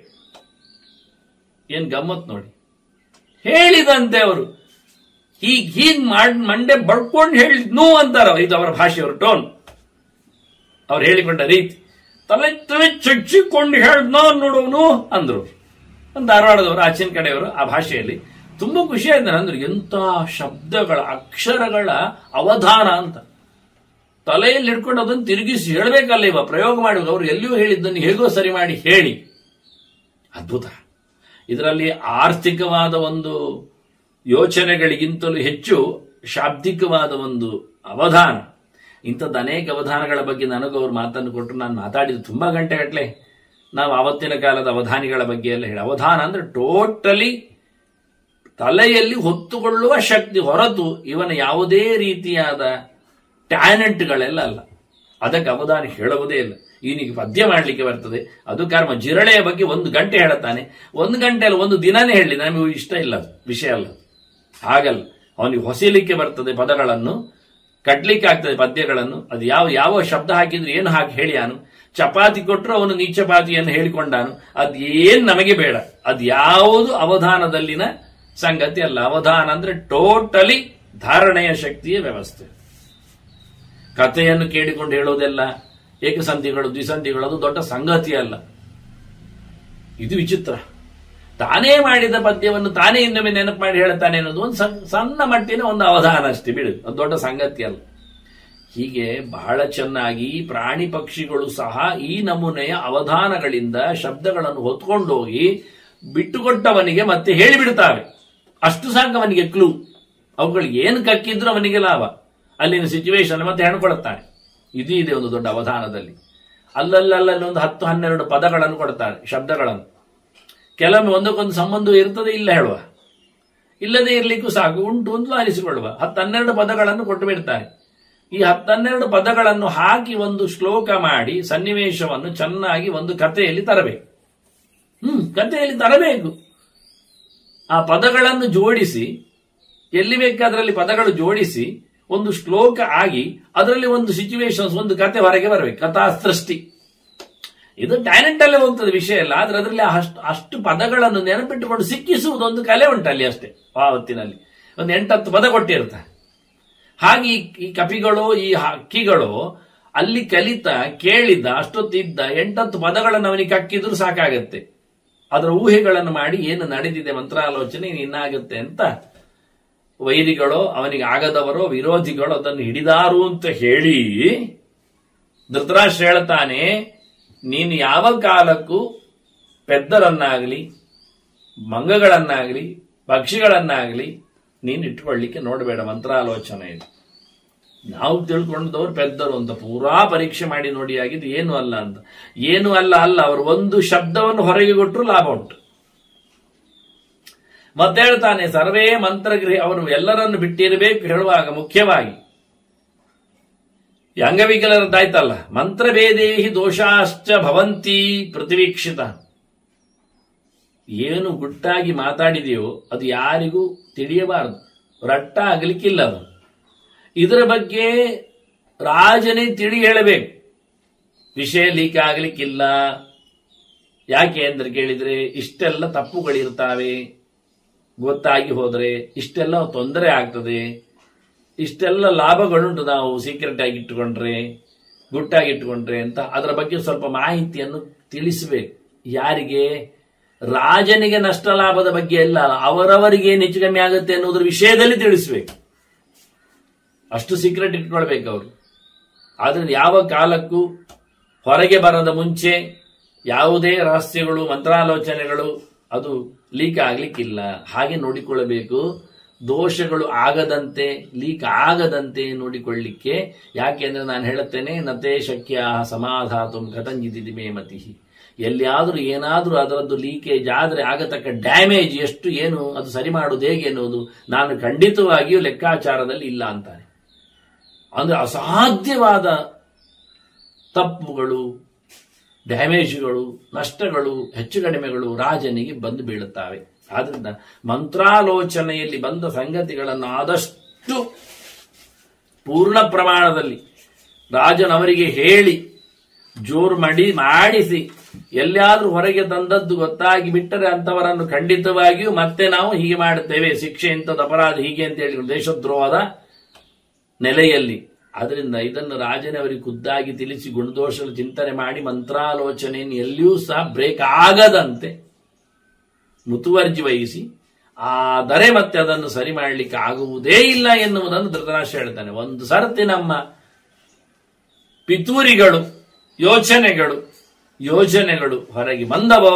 ಏನ್ ಗಮ್ಮತ್ ನೋಡಿ ಹೇಳಿದಂತೆ ಅವರು ಹೀಗ್ ಹೀಗ್ ಮಾಡ್ ಮಂಡೆ ಬಡ್ಕೊಂಡು ಹೇಳಿದ್ನು ಅಂತಾರ ಇದು ಅವರ ಭಾಷೆಯವರು ಟೋನ್ ಅವ್ರು ಹೇಳಿಕೊಂಡ ರೀತಿ ತಲೆ ತಲೆ ಚಚ್ಚಿಕೊಂಡು ಹೇಳ್ದ್ನೋ ನೋಡೋನು ಅಂದ್ರು ಒಂದು ಧಾರವಾಡದವರು ಆಚಿನ ಕಡೆಯವರು ಆ ಭಾಷೆಯಲ್ಲಿ ತುಂಬಾ ಖುಷಿ ಆಯ್ತು ಅಂದ್ರೆ ಎಂತ ಶಬ್ದಗಳ ಅಕ್ಷರಗಳ ಅವಧಾನ ಅಂತ ತಲೆಯಲ್ಲಿ ಹಿಡ್ಕೊಂಡು ಅದನ್ನು ತಿರುಗಿಸಿ ಹೇಳಬೇಕಲ್ಲ ಇವ ಪ್ರಯೋಗ ಮಾಡಿ ಅವರು ಎಲ್ಲಿಯೂ ಹೇಳಿದ್ದನ್ನು ಹೇಗೋ ಸರಿ ಮಾಡಿ ಹೇಳಿ ಅದ್ಭುತ ಇದರಲ್ಲಿ ಆರ್ಥಿಕವಾದ ಒಂದು ಯೋಚನೆಗಳಿಗಿಂತಲೂ ಹೆಚ್ಚು ಶಾಬ್ದಿಕವಾದ ಒಂದು ಅವಧಾನ ಇಂಥದ್ದು ಅನೇಕ ಅವಧಾನಗಳ ಬಗ್ಗೆ ನನಗೂ ಅವ್ರು ಮಾತನ್ನು ಕೊಟ್ಟರು ನಾನು ಮಾತಾಡಿದ್ದು ತುಂಬಾ ಗಂಟೆಗಟ್ಟಲೆ ನಾವು ಆವತ್ತಿನ ಕಾಲದ ಅವಧಾನಿಗಳ ಬಗ್ಗೆ ಎಲ್ಲ ಹೇಳಿ ಅವಧಾನ ಅಂದ್ರೆ ಟೋಟಲಿ ತಲೆಯಲ್ಲಿ ಹೊತ್ತುಕೊಳ್ಳುವ ಶಕ್ತಿ ಹೊರತು ಇವನ ಯಾವುದೇ ರೀತಿಯಾದ ಟ್ಯಾಲೆಂಟ್ಗಳೆಲ್ಲ ಅಲ್ಲ ಅದಕ್ಕೆ ಅವಧಾನ ಹೇಳುವುದೇ ಇಲ್ಲ ಇವನಿಗೆ ಪದ್ಯ ಮಾಡಲಿಕ್ಕೆ ಬರ್ತದೆ ಅದು ಕರ್ಮ ಜಿರಳೆಯ ಬಗ್ಗೆ ಒಂದು ಗಂಟೆ ಹೇಳುತ್ತಾನೆ ಒಂದು ಗಂಟೆ ಅಲ್ಲ ಒಂದು ದಿನನೇ ಹೇಳಿ ನಮಗೆ ಇಷ್ಟ ಇಲ್ಲ ಅದು, ವಿಷಯ ಅಲ್ಲ ಹಾಗಲ್ಲ ಅವನಿಗೆ ಹೊಸಿಲಿಕ್ಕೆ ಬರ್ತದೆ ಪದಗಳನ್ನು ಕಟ್ಲಿಕ್ಕೆ ಆಗ್ತದೆ ಪದ್ಯಗಳನ್ನು ಅದು ಯಾವ ಯಾವ ಶಬ್ದ ಹಾಕಿದ್ರೆ ಏನು ಹಾಕಿ ಹೇಳಿಯಾನು ಚಪಾತಿ ಕೊಟ್ಟರು ಅವನು ನೀ ಚಪಾತಿಯನ್ನು ಹೇಳಿಕೊಂಡಾನು ಅದ್ ಏನ್ ನಮಗೆ ಬೇಡ ಅದು ಯಾವುದು ಅವಧಾನದಲ್ಲಿನ ಸಂಗತಿ ಅಲ್ಲ ಅವಧಾನ ಅಂದ್ರೆ ಟೋಟಲಿ ಧಾರಣೆಯ ಶಕ್ತಿಯ ವ್ಯವಸ್ಥೆ ಕಥೆಯನ್ನು ಕೇಳಿಕೊಂಡು ಹೇಳೋದೆಲ್ಲ ಏಕಸಂಧಿಗಳು ದ್ವಿಸಂಧಿಗಳು ಅದು ದೊಡ್ಡ ಸಂಗತಿ ಅಲ್ಲ ಇದು ವಿಚಿತ್ರ ತಾನೇ ಮಾಡಿದ ಪದ್ಯವನ್ನು ತಾನೇ ಇನ್ನೊಮ್ಮೆ ನೆನಪು ಮಾಡಿ ಹೇಳ್ತಾನೆ ಅನ್ನೋದು ಒಂದು ಸಣ್ಣ- ಸಣ್ಣ ಮಟ್ಟಿನ ಒಂದು ಅವಧಾನ ಅಷ್ಟೇ ಬಿಡು ಅದು ದೊಡ್ಡ ಸಂಗತಿ ಅಲ್ಲ ಹೀಗೆ ಬಹಳ ಚೆನ್ನಾಗಿ ಪ್ರಾಣಿ ಪಕ್ಷಿಗಳು ಸಹ ಈ ನಮೂನೆಯ ಅವಧಾನಗಳಿಂದ ಶಬ್ದಗಳನ್ನು ಹೊತ್ಕೊಂಡೋಗಿ ಬಿಟ್ಟುಕೊಟ್ಟವನಿಗೆ ಮತ್ತೆ ಹೇಳಿಬಿಡ್ತಾವೆ ಅಷ್ಟು ಸಾಕು ಅವನಿಗೆ ಕ್ಲೂ ಅವುಗಳಿಗೆ ಏನು ಕಕ್ಕಿದ್ರು ಅವನಿಗೆ ಲಾಭ ಅಲ್ಲಿನ ಸಿಚುವೇಶನ್ ಮತ್ತೆ ಹೆಣ್ಕೊಳ್ತಾನೆ ಇದು ಇದೆ ಒಂದು ದೊಡ್ಡ ಅವಧಾನದಲ್ಲಿ ಅಲ್ಲಲ್ಲಲ್ಲಿ ಒಂದು ಹತ್ತು ಹನ್ನೆರಡು ಪದಗಳನ್ನು ಕೊಡ್ತಾರೆ ಶಬ್ದಗಳನ್ನು ಕೆಲವೊಮ್ಮೆ ಒಂದಕ್ಕೊಂದು ಸಂಬಂಧ ಇರ್ತದೆ ಇಲ್ಲ ಹೇಳುವ ಇಲ್ಲದೆ ಇರ್ಲಿಕ್ಕೂ ಸಾಕು ಉಂಟು ಅಂತ ಅನಿಸಿಕೊಳ್ಳುವ ಹತ್ತು ಹನ್ನೆರಡು ಪದಗಳನ್ನು ಕೊಟ್ಟು ಬಿಡ್ತಾರೆ ಈ ಹತ್ತನ್ನೆರಡು ಪದಗಳನ್ನು ಹಾಕಿ ಒಂದು ಶ್ಲೋಕ ಮಾಡಿ ಸನ್ನಿವೇಶವನ್ನು ಚೆನ್ನಾಗಿ ಒಂದು ಕಥೆಯಲ್ಲಿ ತರಬೇಕು ಹ್ಮ್ ಕಥೆಯಲ್ಲಿ ತರಬೇಕು ಆ ಪದಗಳನ್ನು ಜೋಡಿಸಿ ಎಲ್ಲಿ ಬೇಕಾದ್ರಲ್ಲಿ ಪದಗಳು ಜೋಡಿಸಿ ಒಂದು ಶ್ಲೋಕ ಆಗಿ ಅದರಲ್ಲಿ ಒಂದು ಸಿಚುವೇಶನ್ಸ್ ಒಂದು ಕತೆ ಹೊರಗೆ ಬರಬೇಕು ಕಥಾ ಸೃಷ್ಟಿ ಇದು ಟ್ಯಾಲೆಂಟ್ ಅಲ್ಲೇ ಹೋಗ್ತದೆ ವಿಷಯ ಇಲ್ಲ ಆದ್ರೆ ಅದರಲ್ಲಿ ಅಷ್ಟು ಅಷ್ಟು ಪದಗಳನ್ನು ನೆನಪಿಟ್ಟುಕೊಂಡು ಸಿಕ್ಕಿಸುವುದು ಒಂದು ಕಲೆ ಉಂಟಲ್ಲಿ ಅಷ್ಟೇ ಆ ಹೊತ್ತಿನಲ್ಲಿ ಒಂದು ಎಂಟತ್ತು ಪದ ಕೊಟ್ಟಿರ್ತಾರೆ ಹಾಗೆ ಈ- ಈ ಕಪಿಗಳು ಈ ಹಕ್ಕಿಗಳು ಅಲ್ಲಿ ಕಲಿತ ಕೇಳಿದ ಅಷ್ಟೊತ್ತಿದ್ದ ಎಂಟತ್ತು ಪದಗಳನ್ನು ಅವನಿಗೆ ಕಕ್ಕಿದ್ರು ಸಾಕಾಗತ್ತೆ ಅದರ ಊಹೆಗಳನ್ನು ಮಾಡಿ ಏನು ನಡೆದಿದೆ ಮಂತ್ರಾಲೋಚನೆ ಇನ್ನಾಗುತ್ತೆ ಅಂತ ವೈರಿಗಳೋ ಅವನಿಗೆ ಆಗದವರೋ ವಿರೋಧಿಗಳು ಅದನ್ನು ಹಿಡಿದಾರು ಅಂತ ಹೇಳಿ ಧೃತರಾಷ್ಟ್ರ ಹೇಳ್ತಾನೆ ನೀನು ಯಾವ ಕಾಲಕ್ಕೂ ಪೆದ್ದರನ್ನಾಗಲಿ ಮಂಗಗಳನ್ನಾಗಲಿ ಪಕ್ಷಿಗಳನ್ನಾಗಲಿ ನೀನು ಇಟ್ಕೊಳ್ಳಿಕ್ಕೆ ನೋಡಬೇಡ ಮಂತ್ರಾಲೋಚನೆ ಇದು ನಾವು ತಿಳ್ಕೊಂಡದವ್ರು ಪೆದ್ದರು ಅಂತ ಪೂರಾ ಪರೀಕ್ಷೆ ಮಾಡಿ ನೋಡಿ ಆಗಿದ್ದು ಏನು ಅಲ್ಲ ಅಂತ ಏನು ಅಲ್ಲ ಅಲ್ಲ ಅವರು ಒಂದು ಶಬ್ದವನ್ನು ಹೊರಗೆ ಕೊಟ್ಟರು ಲಾಭ ಉಂಟು ಮತ್ತೆ ಹೇಳ್ತಾನೆ ಸರ್ವೇ ಮಂತ್ರಗೃಹ ಅವನು ಎಲ್ಲರನ್ನು ಬಿಟ್ಟಿರಬೇಕು ಹೇಳುವಾಗ ಮುಖ್ಯವಾಗಿ ಈ ಅಂಗವಿಕಲರದ್ದಾಯ್ತಲ್ಲ ಮಂತ್ರಭೇದೇಹಿ ದೋಷಾಶ್ಚ ಭವಂತಿ ಪ್ರತಿವೀಕ್ಷಿತ ಏನು ಗುಟ್ಟಾಗಿ ಮಾತಾಡಿದೆಯೋ ಅದು ಯಾರಿಗೂ ತಿಳಿಯಬಾರದು ರಟ್ಟ ಆಗಲಿಕ್ಕಿಲ್ಲ ಅದು ಇದರ ಬಗ್ಗೆ ರಾಜನೇ ತಿಳಿ ಹೇಳಬೇಕು ವಿಷಯ ಲೀಕ್ ಆಗಲಿಕ್ಕಿಲ್ಲ ಯಾಕೆ ಅಂದ್ರೆ ಕೇಳಿದ್ರೆ ಇಷ್ಟೆಲ್ಲ ತಪ್ಪುಗಳಿರ್ತಾವೆ ಗೊತ್ತಾಗಿ ಹೋದರೆ ಇಷ್ಟೆಲ್ಲ ತೊಂದರೆ ಆಗ್ತದೆ ಇಷ್ಟೆಲ್ಲ ಲಾಭಗಳುಂಟು ನಾವು ಸೀಕ್ರೆಟ್ ಆಗಿ ಇಟ್ಟುಕೊಂಡ್ರೆ ಗುಟ್ಟಾಗಿ ಇಟ್ಟುಕೊಂಡ್ರೆ ಅಂತ ಅದರ ಬಗ್ಗೆ ಸ್ವಲ್ಪ ಮಾಹಿತಿಯನ್ನು ತಿಳಿಸಬೇಕು ಯಾರಿಗೆ ರಾಜನಿಗೆ ನಷ್ಟ ಲಾಭದ ಬಗ್ಗೆ ಎಲ್ಲ ಅವರವರಿಗೆ ಏನು ಹೆಚ್ಚು ಕಮ್ಮಿ ಆಗುತ್ತೆ ಅನ್ನೋದ್ರ ವಿಷಯದಲ್ಲಿ ತಿಳಿಸ್ಬೇಕು ಅಷ್ಟು ಸೀಕ್ರೆಟ್ ಇಟ್ಕೊಳ್ಬೇಕು ಅವರು ಆದ್ರೆ ಯಾವ ಕಾಲಕ್ಕೂ ಹೊರಗೆ ಬರದ ಮುಂಚೆ ಯಾವುದೇ ರಹಸ್ಯಗಳು ಮಂತ್ರಾಲೋಚನೆಗಳು ಅದು ಲೀಕ್ ಆಗ್ಲಿಕ್ಕಿಲ್ಲ ಹಾಗೆ ನೋಡಿಕೊಳ್ಳಬೇಕು ದೋಷಗಳು ಆಗದಂತೆ ಲೀಕ್ ಆಗದಂತೆ ನೋಡಿಕೊಳ್ಳಿಕ್ಕೆ ಯಾಕೆಂದ್ರೆ ನಾನು ಹೇಳುತ್ತೇನೆ ನತೆ ಶಕ್ಯ ಸಮಾಧಾತು ಕಥಂಜಿತಿ ಮೇ ಮತಿ ಎಲ್ಲಿಯಾದರೂ ಏನಾದರೂ ಅದರದ್ದು ಲೀಕೇಜ್ ಆದರೆ ಆಗತಕ್ಕ ಡ್ಯಾಮೇಜ್ ಎಷ್ಟು ಏನು ಅದು ಸರಿ ಮಾಡುವುದು ಹೇಗೆ ಎನ್ನುವುದು ನಾನು ಖಂಡಿತವಾಗಿಯೂ ಲೆಕ್ಕಾಚಾರದಲ್ಲಿ ಇಲ್ಲ ಅಂತಾನೆ ಅಂದ್ರೆ ಅಸಾಧ್ಯವಾದ ತಪ್ಪುಗಳು ಡ್ಯಾಮೇಜ್ಗಳು ನಷ್ಟಗಳು ಹೆಚ್ಚು ಕಡಿಮೆಗಳು ರಾಜನಿಗೆ ಬಂದು ಬೀಳುತ್ತವೆ ಆದ್ರಿಂದ ಮಂತ್ರಾಲೋಚನೆಯಲ್ಲಿ ಬಂದ ಸಂಗತಿಗಳನ್ನು ಆದಷ್ಟು ಪೂರ್ಣ ಪ್ರಮಾಣದಲ್ಲಿ ರಾಜನವರಿಗೆ ಹೇಳಿ ಜೋರು ಮಾಡಿ ಮಾಡಿಸಿ ಎಲ್ಲಿಯಾದ್ರೂ ಹೊರಗೆ ತಂದದ್ದು ಗೊತ್ತಾಗಿ ಬಿಟ್ಟರೆ ಅಂತವರನ್ನು ಖಂಡಿತವಾಗಿಯೂ ಮತ್ತೆ ನಾವು ಹೀಗೆ ಮಾಡುತ್ತೇವೆ ಶಿಕ್ಷೆ ಇಂಥದ್ದು ಅಪರಾಧ ಹೀಗೆ ಅಂತ ಹೇಳಿ ದೇಶದ್ರೋಹದ ನೆಲೆಯಲ್ಲಿ ಅದರಿಂದ ಇದನ್ನು ರಾಜನವರಿಗೆ ಖುದ್ದಾಗಿ ತಿಳಿಸಿ ಗುಣದೋಷಗಳು ಚಿಂತನೆ ಮಾಡಿ ಮಂತ್ರಾಲೋಚನೆಯನ್ನು ಎಲ್ಲಿಯೂ ಸಹ ಬ್ರೇಕ್ ಆಗದಂತೆ ಮುತುವರ್ಜಿ ವಹಿಸಿ ಆದರೆ ಮತ್ತೆ ಅದನ್ನು ಸರಿ ಮಾಡಲಿಕ್ಕೆ ಆಗುವುದೇ ಇಲ್ಲ ಎನ್ನುವುದನ್ನು ಧೃತರಾಷ್ಟ್ರ ಹೇಳ್ತಾನೆ ಒಂದು ಸರ್ತಿ ನಮ್ಮ ಪಿತೂರಿಗಳು ಯೋಚನೆಗಳು ಯೋಜನೆಗಳು ಹೊರಗೆ ಬಂದವೋ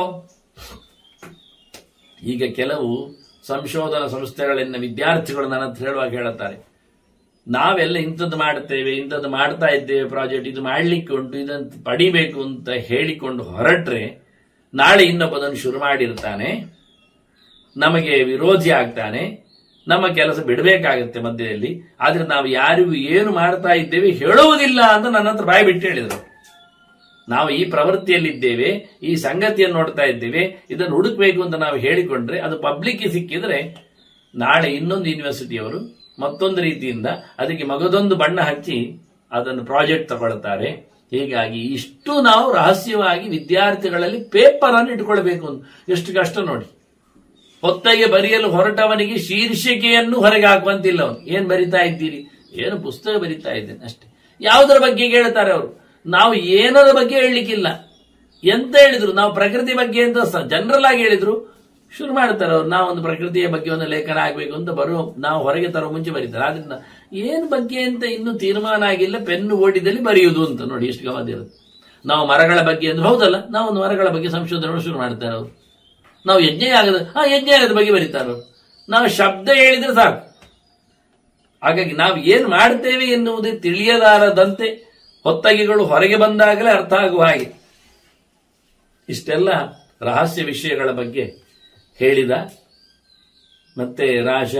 ಈಗ ಕೆಲವು ಸಂಶೋಧನಾ ಸಂಸ್ಥೆಗಳಿಂದ ವಿದ್ಯಾರ್ಥಿಗಳು ನನ್ನ ಹತ್ರ ಹೇಳುವಾಗ ಹೇಳುತ್ತಾರೆ ನಾವೆಲ್ಲ ಇಂಥದ್ದು ಮಾಡುತ್ತೇವೆ ಇಂಥದ್ದು ಮಾಡ್ತಾ ಇದ್ದೇವೆ ಪ್ರಾಜೆಕ್ಟ್ ಇದು ಮಾಡ್ಲಿಕ್ಕೆ ಉಂಟು ಇದನ್ನು ಪಡಿಬೇಕು ಅಂತ ಹೇಳಿಕೊಂಡು ಹೊರಟ್ರೆ ನಾಳೆ ಇನ್ನೊಬ್ಬದನ್ನು ಶುರು ಮಾಡಿರ್ತಾನೆ ನಮಗೆ ವಿರೋಧಿ ಆಗ್ತಾನೆ ನಮ್ಮ ಕೆಲಸ ಬಿಡಬೇಕಾಗುತ್ತೆ ಮಧ್ಯದಲ್ಲಿ ಆದ್ರೆ ನಾವು ಯಾರಿಗೂ ಏನು ಮಾಡ್ತಾ ಇದ್ದೇವೆ ಹೇಳುವುದಿಲ್ಲ ಅಂತ ನನ್ನ ಹತ್ರ ಬಾಯಿ ಬಿಟ್ಟು ಹೇಳಿದರು ನಾವು ಈ ಪ್ರವೃತ್ತಿಯಲ್ಲಿದ್ದೇವೆ ಈ ಸಂಗತಿಯನ್ನು ನೋಡ್ತಾ ಇದ್ದೇವೆ ಇದನ್ನು ಹುಡುಕ್ಬೇಕು ಅಂತ ನಾವು ಹೇಳಿಕೊಂಡ್ರೆ ಅದು ಪಬ್ಲಿಕ್ಗೆ ಸಿಕ್ಕಿದ್ರೆ ನಾಳೆ ಇನ್ನೊಂದು ಯೂನಿವರ್ಸಿಟಿಯವರು ಮತ್ತೊಂದು ರೀತಿಯಿಂದ ಅದಕ್ಕೆ ಮಗದೊಂದು ಬಣ್ಣ ಹಚ್ಚಿ ಅದನ್ನು ಪ್ರಾಜೆಕ್ಟ್ ತಗೊಳ್ತಾರೆ ಹೀಗಾಗಿ ಇಷ್ಟು ನಾವು ರಹಸ್ಯವಾಗಿ ವಿದ್ಯಾರ್ಥಿಗಳಲ್ಲಿ ಪೇಪರ್ ಅನ್ನು ಇಟ್ಕೊಳ್ಬೇಕು ಅಂತ ಎಷ್ಟು ಕಷ್ಟ ನೋಡಿ ಹೊತ್ತಗೆ ಬರೆಯಲು ಹೊರಟವನಿಗೆ ಶೀರ್ಷಿಕೆಯನ್ನು ಹೊರಗೆ ಹಾಕುವಂತಿಲ್ಲ ಅವನು ಏನ್ ಬರಿತಾ ಇದ್ದೀರಿ ಏನು ಪುಸ್ತಕ ಬರಿತಾ ಇದ್ದೇನೆ ಅಷ್ಟೇ ಯಾವುದರ ಬಗ್ಗೆ ಹೇಳ್ತಾರೆ ಅವರು ನಾವು ಏನರ ಬಗ್ಗೆ ಹೇಳಲಿಕ್ಕಿಲ್ಲ ಎಂತ ಹೇಳಿದ್ರು ನಾವು ಪ್ರಕೃತಿ ಬಗ್ಗೆ ಅಂತ ಜನರಲ್ ಆಗಿ ಹೇಳಿದ್ರು ಶುರು ಮಾಡ್ತಾರೆ ಅವ್ರು ನಾವೊಂದು ಪ್ರಕೃತಿಯ ಬಗ್ಗೆ ಒಂದು ಲೇಖನ ಆಗಬೇಕು ಅಂತ ಬರುವ ನಾವು ಹೊರಗೆ ತರೋ ಮುಂಚೆ ಬರೀತಾರೆ ಆದ್ರಿಂದ ಏನ್ ಬಗ್ಗೆ ಅಂತ ಇನ್ನೂ ತೀರ್ಮಾನ ಆಗಿಲ್ಲ ಪೆನ್ನು ಓಡಿದಲ್ಲಿ ಬರೆಯುವುದು ಅಂತ ನೋಡಿ ಎಷ್ಟು ಗಮನ ಇರುತ್ತೆ ನಾವು ಮರಗಳ ಬಗ್ಗೆ ಅಂದ್ರೆ ಹೌದಲ್ಲ ನಾವು ಒಂದು ಮರಗಳ ಬಗ್ಗೆ ಸಂಶೋಧನೆ ಶುರು ಮಾಡ್ತಾರೆ ಅವರು ನಾವು ಯಜ್ಞ ಆಗದ ಹಾ ಯಜ್ಞ ಆಗದ ಬಗ್ಗೆ ಬರೀತಾರ ನಾವು ಶಬ್ದ ಹೇಳಿದ್ರೆ ಸಾಕು ಹಾಗಾಗಿ ನಾವು ಏನ್ ಮಾಡ್ತೇವೆ ಎನ್ನುವುದೇ ತಿಳಿಯಲಾರದಂತೆ ಹೊತ್ತಗೆಗಳು ಹೊರಗೆ ಬಂದಾಗಲೇ ಅರ್ಥ ಆಗುವ ಹಾಗೆ ಇಷ್ಟೆಲ್ಲ ರಹಸ್ಯ ವಿಷಯಗಳ ಬಗ್ಗೆ ಹೇಳಿದ ಮತ್ತೆ ರಾಜ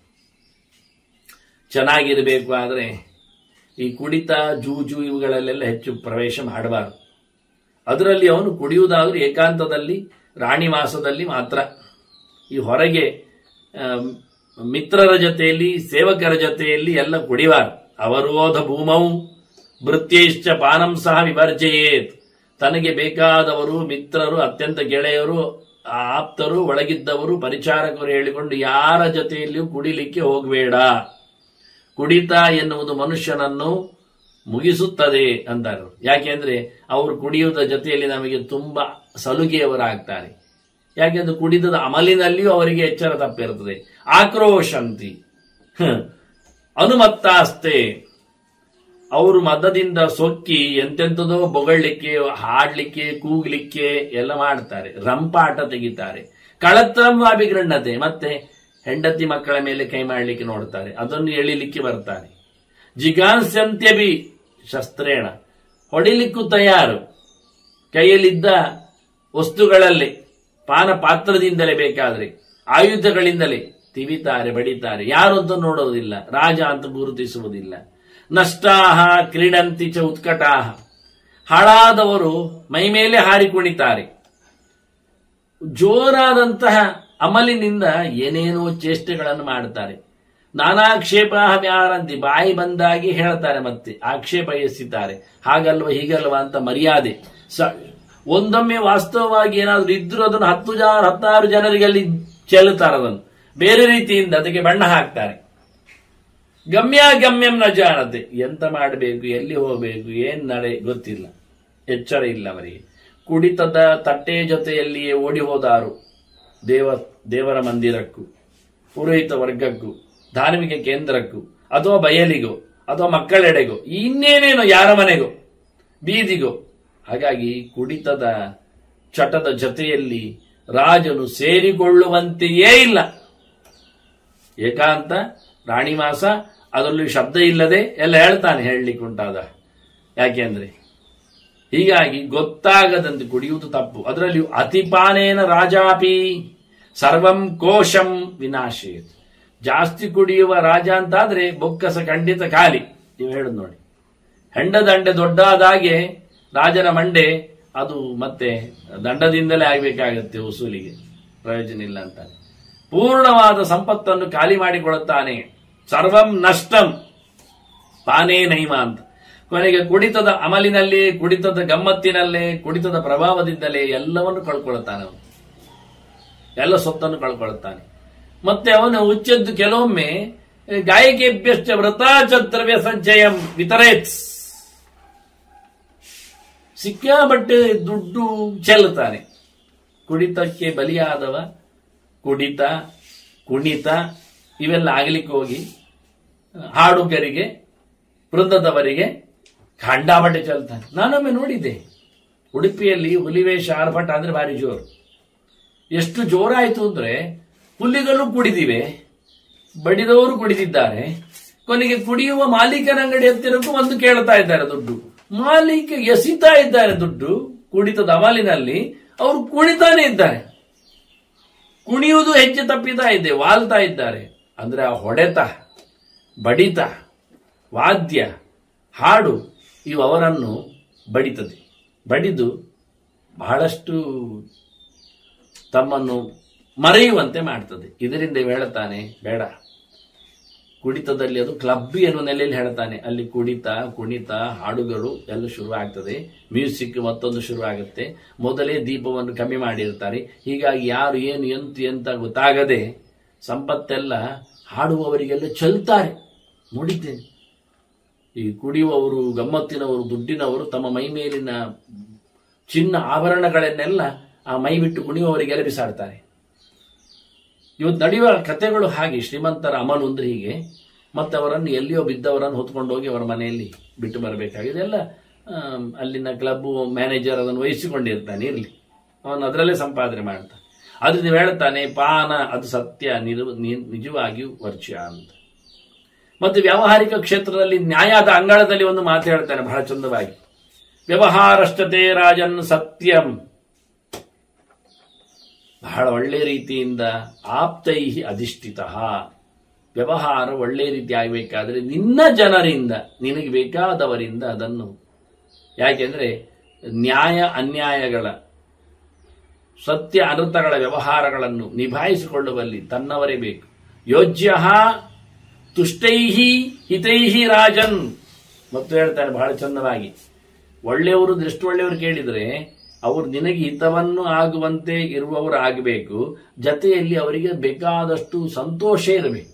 ಚೆನ್ನಾಗಿರಬೇಕು ಆದರೆ ಈ ಕುಡಿತ ಜೂಜು ಇವುಗಳಲ್ಲೆಲ್ಲ ಹೆಚ್ಚು ಪ್ರವೇಶ ಮಾಡಬಾರದು ಅದರಲ್ಲಿ ಅವನು ಕುಡಿಯುವುದಾದ್ರೂ ಏಕಾಂತದಲ್ಲಿ ರಾಣಿವಾಸದಲ್ಲಿ ಮಾತ್ರ ಈ ಹೊರಗೆ ಆ, ಮಿತ್ರರ ಜೊತೆಯಲ್ಲಿ ಸೇವಕರ ಜೊತೆಯಲ್ಲಿ ಎಲ್ಲ ಕುಡಿವಾರ ಅವರೋಧ ಭೂಮೌ ಭೃತ್ಯೈಶ್ಚ ಪಾನಂ ಸಹ ವಿವರ್ಜಯೇತ್ ತನಗೆ ಬೇಕಾದವರು ಮಿತ್ರರು ಅತ್ಯಂತ ಗೆಳೆಯರು ಆಪ್ತರು ಒಳಗಿದ್ದವರು ಪರಿಚಾರಕರು ಹೇಳಿಕೊಂಡು ಯಾರ ಜೊತೆಯಲ್ಲಿಯೂ ಕುಡಿಲಿಕ್ಕೆ ಹೋಗಬೇಡ ಕುಡಿತ ಎನ್ನುವುದು ಮನುಷ್ಯನನ್ನು ಮುಗಿಸುತ್ತದೆ ಅಂತಾರೆ ಅವ್ರು. ಯಾಕೆಂದ್ರೆ ಅವರು ಕುಡಿಯುವುದರ ಜೊತೆಯಲ್ಲಿ ನಮಗೆ ತುಂಬಾ ಸಲುಗೆಯವರಾಗ್ತಾರೆ ಯಾಕೆಂದ್ರೆ ಕುಡಿತದ ಅಮಲಿನಲ್ಲಿಯೂ ಅವರಿಗೆ ಎಚ್ಚರ ತಪ್ಪಿರುತ್ತದೆ ಆಕ್ರೋಶಂತಿ ಹ. ಅನುಮತ್ತಾಸ್ತೆ ಅವರು ಮದದಿಂದ ಸೊಕ್ಕಿ ಎಂತೆಂಥದೋ ಬೊಗಳ್ಲಿಕ್ಕೆ ಹಾಡ್ಲಿಕ್ಕೆ ಕೂಗ್ಲಿಕ್ಕೆ ಎಲ್ಲ ಮಾಡ್ತಾರೆ ರಂಪಾಟ ತೆಗಿತಾರೆ ಕಳತ್ರಂ ಅಭಿಗೃಣ್ಣತೆ ಮತ್ತೆ ಹೆಂಡತಿ ಮಕ್ಕಳ ಮೇಲೆ ಕೈ ಮಾಡಲಿಕ್ಕೆ ನೋಡ್ತಾರೆ ಅದನ್ನು ಎಳಿಲಿಕ್ಕೆ ಬರ್ತಾರೆ ಜಿಗಾಂಸ್ಯಂತ್ಯಭಿ ಶಸ್ತ್ರೇಣ ಹೊಡಿಲಿಕ್ಕೂ ತಯಾರು ಕೈಯಲ್ಲಿದ್ದ ವಸ್ತುಗಳಲ್ಲಿ ಪಾನ ಪಾತ್ರದಿಂದಲೇ ಬೇಕಾದ್ರೆ ಆಯುಧಗಳಿಂದಲೇ ತಿವಿತಾರೆ ಬಡಿತಾರೆ ಯಾರು ಅಂತ ನೋಡೋದಿಲ್ಲ ರಾಜ ಅಂತ ಗುರುತಿಸುವುದಿಲ್ಲ ನಷ್ಟಾಹ ಕ್ರೀಡಂತಿ ಚ ಉತ್ಕಟಾಹ ಹಾಳಾದವರು ಮೈ ಮೇಲೆ ಹಾರಿ ಕುಣಿತಾರೆ ಜೋರಾದಂತಹ ಅಮಲಿನಿಂದ ಏನೇನೋ ಚೇಷ್ಟೆಗಳನ್ನು ಮಾಡ್ತಾರೆ ನಾನಾಕ್ಷೇಪ ವ್ಯಾರಂತಿ ಬಾಯಿ ಬಂದಾಗಿ ಹೇಳ್ತಾರೆ ಮತ್ತೆ ಆಕ್ಷೇಪ ಎಸಿತಾರೆ ಹಾಗಲ್ವ ಹೀಗಲ್ವ ಅಂತ ಮರ್ಯಾದೆ ಸ ಒಂದೊಮ್ಮೆ ವಾಸ್ತವವಾಗಿ ಏನಾದ್ರೂ ಇದ್ರೂ ಅದನ್ನು ಹತ್ತು ಜನ ಹತ್ತಾರು ಜನರಿಗೆ ಅಲ್ಲಿ ಚೆಲ್ಲುತ್ತಾರೆ ಅದನ್ನು ಬೇರೆ ರೀತಿಯಿಂದ ಅದಕ್ಕೆ ಬಣ್ಣ ಹಾಕ್ತಾರೆ ಗಮ್ಯ ಗಮ್ಯಂ ನ ಜಾನತೆ ಎಂತ ಮಾಡಬೇಕು ಎಲ್ಲಿ ಹೋಗಬೇಕು ಏನ್ ನಡೆ ಗೊತ್ತಿಲ್ಲ ಎಚ್ಚರ ಇಲ್ಲ ಅವರಿಗೆ ಕುಡಿತದ ತಟ್ಟೆ ಜೊತೆಯಲ್ಲಿಯೇ ಓಡಿ ಹೋದಾರು ದೇವ ದೇವರ ಮಂದಿರಕ್ಕೂ ಪುರೋಹಿತ ವರ್ಗಕ್ಕೂ ಧಾರ್ಮಿಕ ಕೇಂದ್ರಕ್ಕೂ ಅಥವಾ ಬಯಲಿಗೋ ಅಥವಾ ಮಕ್ಕಳೆಡೆಗೋ ಇನ್ನೇನೇನೋ ಯಾರ ಮನೆಗೋ ಬೀದಿಗೋ ಹಾಗಾಗಿ ಕುಡಿತದ ಚಟದ ಜೊತೆಯಲ್ಲಿ ರಾಜನು ಸೇರಿಕೊಳ್ಳುವಂತೆಯೇ ಇಲ್ಲ ಏಕಾಂತ ರಾಣಿಮಾಸ ಅದರಲ್ಲಿ ಶಬ್ದ ಇಲ್ಲದೆ ಎಲ್ಲ ಹೇಳ್ತಾನೆ ಹೇಳಲಿಕ್ಕೆ ಉಂಟಾದ ಯಾಕೆಂದ್ರೆ ಹೀಗಾಗಿ ಗೊತ್ತಾಗದಂತೆ ಕುಡಿಯುವುದು ತಪ್ಪು ಅದರಲ್ಲಿಯೂ ಅತಿಪಾನೇನ ರಾಜಾಪಿ ಸರ್ವಂ ಕೋಶಂ ವಿನಾಶೇತ್ ಜಾಸ್ತಿ ಕುಡಿಯುವ ರಾಜ ಅಂತಾದ್ರೆ ಬೊಕ್ಕಸ ಖಂಡಿತ ಖಾಲಿ ನೀವು ಹೇಳುದು ನೋಡಿ ಹೆಂಡ ದಂಡೆ ದೊಡ್ಡದಾಗೆ ರಾಜನ ಮಂಡೆ ಅದು ಮತ್ತೆ ದಂಡದಿಂದಲೇ ಆಗಬೇಕಾಗತ್ತೆ ವಸೂಲಿಗೆ ಪ್ರಯೋಜನ ಇಲ್ಲ ಅಂತಾನೆ ಪೂರ್ಣವಾದ ಸಂಪತ್ತನ್ನು ಖಾಲಿ ಮಾಡಿಕೊಳ್ಳುತ್ತಾನೆ ಸರ್ವಂ ನಷ್ಟಂ ಪಾನೇ ನೈಮ ಅಂತ ಕೊನೆಗೆ ಕುಡಿತದ ಅಮಲಿನಲ್ಲಿ ಕುಡಿತದ ಗಮ್ಮತ್ತಿನಲ್ಲೇ ಕುಡಿತದ ಪ್ರಭಾವದಿಂದಲೇ ಎಲ್ಲವನ್ನು ಕಳ್ಕೊಳ್ಳುತ್ತಾನೆ ಅವನು ಎಲ್ಲ ಸೊತ್ತನ್ನು ಕಳ್ಕೊಳ್ಳುತ್ತಾನೆ ಮತ್ತೆ ಅವನು ಉಚ್ಚದ್ದು ಕೆಲವೊಮ್ಮೆ ಗಾಯಕೇಭ್ಯಶ್ಚ ವ್ರತಾಚ ದ್ರವ್ಯ ಸಂಚಯಂ ವಿತರೇತ್ ಸಿಕ್ಕಾಬಟ್ಟೆ ದುಡ್ಡು ಚೆಲ್ಲುತ್ತಾನೆ ಕುಡಿತಕ್ಕೆ ಬಲಿಯಾದವ ಕುಡಿತ ಕುಣಿತ ಇವೆಲ್ಲ ಆಗ್ಲಿಕ್ಕೆ ಹೋಗಿ ಹಾಡುಗರಿಗೆ ವೃಂದದವರಿಗೆ ಖಂಡಾಬಟ್ಟೆ ಚೆಲ್ತಾನೆ ನಾನೊಮ್ಮೆ ನೋಡಿದ್ದೆ ಉಡುಪಿಯಲ್ಲಿ ಹುಲಿವೇಷ ಆರ್ಭಟ ಅಂದ್ರೆ ಭಾರಿ ಜೋರು ಎಷ್ಟು ಜೋರಾಯಿತು ಅಂದ್ರೆ ಹುಲಿಗಳು ಕುಡಿದಿವೆ ಬಡಿದವರು ಕುಡಿದಿದ್ದಾರೆ ಕೊನೆಗೆ ಕುಡಿಯುವ ಮಾಲೀಕನ ಅಂಗಡಿ ಹತ್ತಿರಕ್ಕೂ ಒಂದು ಕೇಳ್ತಾ ಇದ್ದಾರೆ ದುಡ್ಡು ಮಾಲೀಕ ಎಸಿತಾ ಇದ್ದಾರೆ ದುಡ್ಡು ಕುಡಿತದ ಅಮಲಿನಲ್ಲಿ ಅವರು ಕುಣಿತಾನೆ ಇದ್ದಾರೆ ಕುಣಿಯುವುದು ಹೆಚ್ಚು ತಪ್ಪಿತಾ ಇದೆ ವಾಲ್ತಾ ಇದ್ದಾರೆ ಅಂದ್ರೆ ಆ ಹೊಡೆತ ಬಡಿತ ವಾದ್ಯ ಹಾಡು ಇವು ಅವರನ್ನು ಬಡಿತದೆ ಬಡಿದು ಬಹಳಷ್ಟು ತಮ್ಮನ್ನು ಮರೆಯುವಂತೆ ಮಾಡ್ತದೆ ಇದರಿಂದ ಇವ ಹೇಳ್ತಾನೆ ಬೇಡ ಕುಡಿತದಲ್ಲಿ ಅದು ಕ್ಲಬ್ ಎನ್ನುವ ನೆಲೆಯಲ್ಲಿ ಹೇಳ್ತಾನೆ ಅಲ್ಲಿ ಕುಡಿತ ಕುಣಿತ ಹಾಡುಗಳು ಎಲ್ಲ ಶುರು ಆಗ್ತದೆ ಮ್ಯೂಸಿಕ್ ಮತ್ತೊಂದು ಶುರು ಆಗುತ್ತೆ ಮೊದಲೇ ದೀಪವನ್ನು ಕಮ್ಮಿ ಮಾಡಿರ್ತಾರೆ ಹೀಗಾಗಿ ಯಾರು ಏನು ಎಂತ ಎಂತ ಗೊತ್ತಾಗದೆ ಸಂಪತ್ತೆಲ್ಲ ಹಾಡುವವರಿಗೆಲ್ಲ ಚೆಲ್ತಾರೆ ನೋಡಿದ್ದೇನೆ ಈ ಕುಡಿಯುವವರು ಗಮ್ಮತ್ತಿನವರು ದುಡ್ಡಿನವರು ತಮ್ಮ ಮೈ ಮೇಲಿನ ಚಿನ್ನ ಆಭರಣಗಳನ್ನೆಲ್ಲ ಆ ಮೈ ಬಿಟ್ಟು ಕುಣಿಯುವವರಿಗೆಲ್ಲ ಬಿಸಾಡ್ತಾರೆ ಇವತ್ತು ನಡೆಯುವ ಕಥೆಗಳು ಹಾಗೆ ಶ್ರೀಮಂತರ ಅಮಲು ಅಂದ್ರೆ ಹೀಗೆ ಮತ್ತೆ ಅವರನ್ನು ಎಲ್ಲಿಯೋ ಬಿದ್ದವರನ್ನು ಹೊತ್ಕೊಂಡು ಹೋಗಿ ಅವರ ಮನೆಯಲ್ಲಿ ಬಿಟ್ಟು ಬರಬೇಕಾಗಿದೆ ಎಲ್ಲ ಆಮ್, ಅಲ್ಲಿನ ಕ್ಲಬ್ ಮ್ಯಾನೇಜರ್ ಅದನ್ನು ವಹಿಸಿಕೊಂಡಿರ್ತಾನೆ ಇರಲಿ ಅವನು ಅದರಲ್ಲೇ ಸಂಪಾದನೆ ಮಾಡ್ತಾನೆ ಅದು ನೀವು ಹೇಳ್ತಾನೆ ಪಾನ ಅದು ಸತ್ಯ ನಿರು- ನಿ- ನಿಜವಾಗಿಯೂ ವರ್ಚ್ಯ ಅಂತ ಮತ್ತು ವ್ಯಾವಹಾರಿಕ ಕ್ಷೇತ್ರದಲ್ಲಿ ನ್ಯಾಯದ ಅಂಗಳದಲ್ಲಿ ಒಂದು ಮಾತು ಹೇಳ್ತಾನೆ ಬಹಳ ಚಂದವಾಗಿ ವ್ಯವಹಾರಶ್ಚತೆ ರಾಜನ್ ಸತ್ಯಂ ಬಹಳ ಒಳ್ಳೆ ರೀತಿಯಿಂದ ಆಪ್ತೈ ಅಧಿಷ್ಠಿತ ವ್ಯವಹಾರ ಒಳ್ಳೆ ರೀತಿ ಆಗಬೇಕಾದ್ರೆ ನಿನ್ನ ಜನರಿಂದ ನಿನಗೆ ಬೇಕಾದವರಿಂದ ಅದನ್ನು ಯಾಕೆಂದ್ರೆ ನ್ಯಾಯ ಅನ್ಯಾಯಗಳ ಸತ್ಯ ಅನೃತಗಳ ವ್ಯವಹಾರಗಳನ್ನು ನಿಭಾಯಿಸಿಕೊಳ್ಳುವಲ್ಲಿ ತನ್ನವರೇ ಬೇಕು ಯೋಜ್ಯ ತುಷ್ಟೈಹಿ ಹಿತೈಹಿ ರಾಜನ್ ಮತ್ತು ಹೇಳ್ತಾನೆ ಬಹಳ ಚಂದವಾಗಿ ಒಳ್ಳೆಯವರು ದೃಷ್ಟಿ ಒಳ್ಳೆಯವರು ಕೇಳಿದರೆ ಅವರು ನಿನಗೆ ಹಿತವನ್ನು ಆಗುವಂತೆ ಇರುವವರು ಆಗಬೇಕು ಜತೆಯಲ್ಲಿ ಅವರಿಗೆ ಬೇಕಾದಷ್ಟು ಸಂತೋಷ ಇರಬೇಕು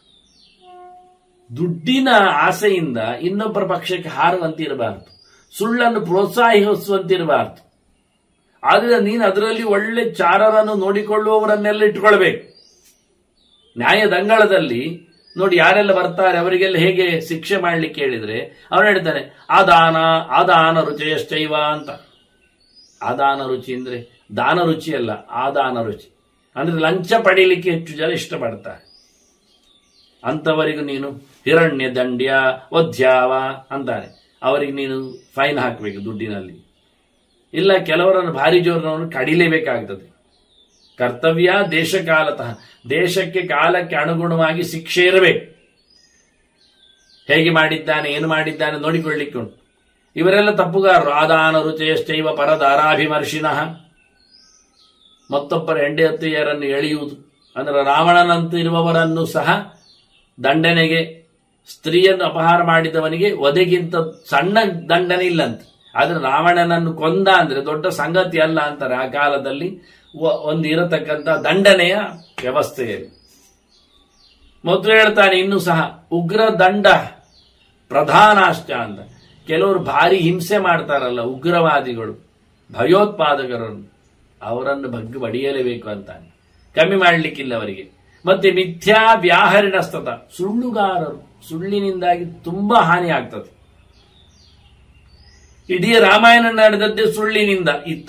ದುಡ್ಡಿನ ಆಸೆಯಿಂದ ಇನ್ನೊಬ್ಬರ ಪಕ್ಷಕ್ಕೆ ಹಾರುವಂತೆ ಇರಬಾರದು ಸುಳ್ಳನ್ನು ಪ್ರೋತ್ಸಾಹಿಸುವಂತೆ ಇರಬಾರದು ಆದ್ರೆ ನೀನು ಅದರಲ್ಲಿ ಒಳ್ಳೆ ಚಾರರನ್ನು ನೋಡಿಕೊಳ್ಳುವವರನ್ನೆಲ್ಲ ಇಟ್ಕೊಳ್ಬೇಕು ನ್ಯಾಯದಂಗಳದಲ್ಲಿ ನೋಡಿ ಯಾರೆಲ್ಲ ಬರ್ತಾರೆ ಅವರಿಗೆಲ್ಲ ಹೇಗೆ ಶಿಕ್ಷೆ ಮಾಡ್ಲಿಕ್ಕೆ ಹೇಳಿದ್ರೆ ಅವನು ಹೇಳ್ತಾನೆ ಆದಾನ ಆದಾನ ರುಚಿಯಷ್ಟೈವ ಅಂತ ಆದಾನ ರುಚಿ ಅಂದ್ರೆ ದಾನ ರುಚಿ ಅಲ್ಲ ಆದಾನ ರುಚಿ ಅಂದ್ರೆ ಲಂಚ ಪಡೀಲಿಕ್ಕೆ ಹೆಚ್ಚು ಜನ ಇಷ್ಟಪಡ್ತಾರೆ ಅಂಥವರಿಗೂ ನೀನು ಹಿರಣ್ಯ ದಂಡ್ಯ ವಧ್ಯಾವ ಅಂತಾರೆ ಅವರಿಗೆ ನೀನು ಫೈನ್ ಹಾಕಬೇಕು ದುಡ್ಡಿನಲ್ಲಿ ಇಲ್ಲ ಕೆಲವರನ್ನು ಭಾರಿ ಜೋರನವನ್ನು ಕಡಿಲೇಬೇಕಾಗ್ತದೆ ಕರ್ತವ್ಯ ದೇಶ ಕಾಲತಃ ದೇಶಕ್ಕೆ ಕಾಲಕ್ಕೆ ಅನುಗುಣವಾಗಿ ಶಿಕ್ಷೆ ಇರಬೇಕು ಹೇಗೆ ಮಾಡಿದ್ದಾನೆ ಏನು ಮಾಡಿದ್ದಾನೆ ನೋಡಿಕೊಳ್ಳಿಕ್ಕೆ ಉಂಟು ಇವರೆಲ್ಲ ತಪ್ಪುಗಾರರು ಆದಾನ ರುಚಯಶ್ಚೈವ ಪರದಾರಾಭಿಮರ್ಶಿನಃ ಮತ್ತೊಬ್ಬರ ಹೆಂಡತಿಯರನ್ನು ಎಳೆಯುವುದು ಅಂದರೆ ರಾವಣನಂತೆ ಇರುವವರನ್ನು ಸಹ ದಂಡನೆಗೆ ಸ್ತ್ರೀಯನ್ನು ಅಪಹಾರ ಮಾಡಿದವನಿಗೆ ವಧೆಗಿಂತ ಸಣ್ಣ ದಂಡನೆ ಇಲ್ಲಂತೆ ಆದ್ರೆ ರಾವಣನನ್ನು ಕೊಂದ ಅಂದ್ರೆ ದೊಡ್ಡ ಸಂಗತಿ ಅಲ್ಲ ಅಂತಾರೆ ಆ ಕಾಲದಲ್ಲಿ ಒ- ಒಂದು ಇರತಕ್ಕಂಥ ದಂಡನೆಯ ವ್ಯವಸ್ಥೆಯಲ್ಲಿ ಮೊದಲು ಹೇಳ್ತಾನೆ ಇನ್ನು ಸಹ ಉಗ್ರ ದಂಡ ಪ್ರಧಾನಾಶ್ಚ ಅಂತ ಕೆಲವರು ಭಾರಿ ಹಿಂಸೆ ಮಾಡ್ತಾರಲ್ಲ ಉಗ್ರವಾದಿಗಳು ಭಯೋತ್ಪಾದಕರನ್ನು ಅವರನ್ನು ಬಗ್ಗೆ ಬಡಿಯಲೇಬೇಕು ಅಂತಾನೆ ಕಮ್ಮಿ ಮಾಡಲಿಕ್ಕಿಲ್ಲ ಅವರಿಗೆ ಮತ್ತೆ ಮಿಥ್ಯಾ ವ್ಯಾಹರಿಣಸ್ತತ ಸುಳ್ಳುಗಾರರು ಸುಳ್ಳಿನಿಂದಾಗಿ ತುಂಬಾ ಹಾನಿ ಆಗ್ತದೆ ಇಡೀ ರಾಮಾಯಣ ನಡೆದದ್ದೇ ಸುಳ್ಳಿನಿಂದ ಇತ್ತ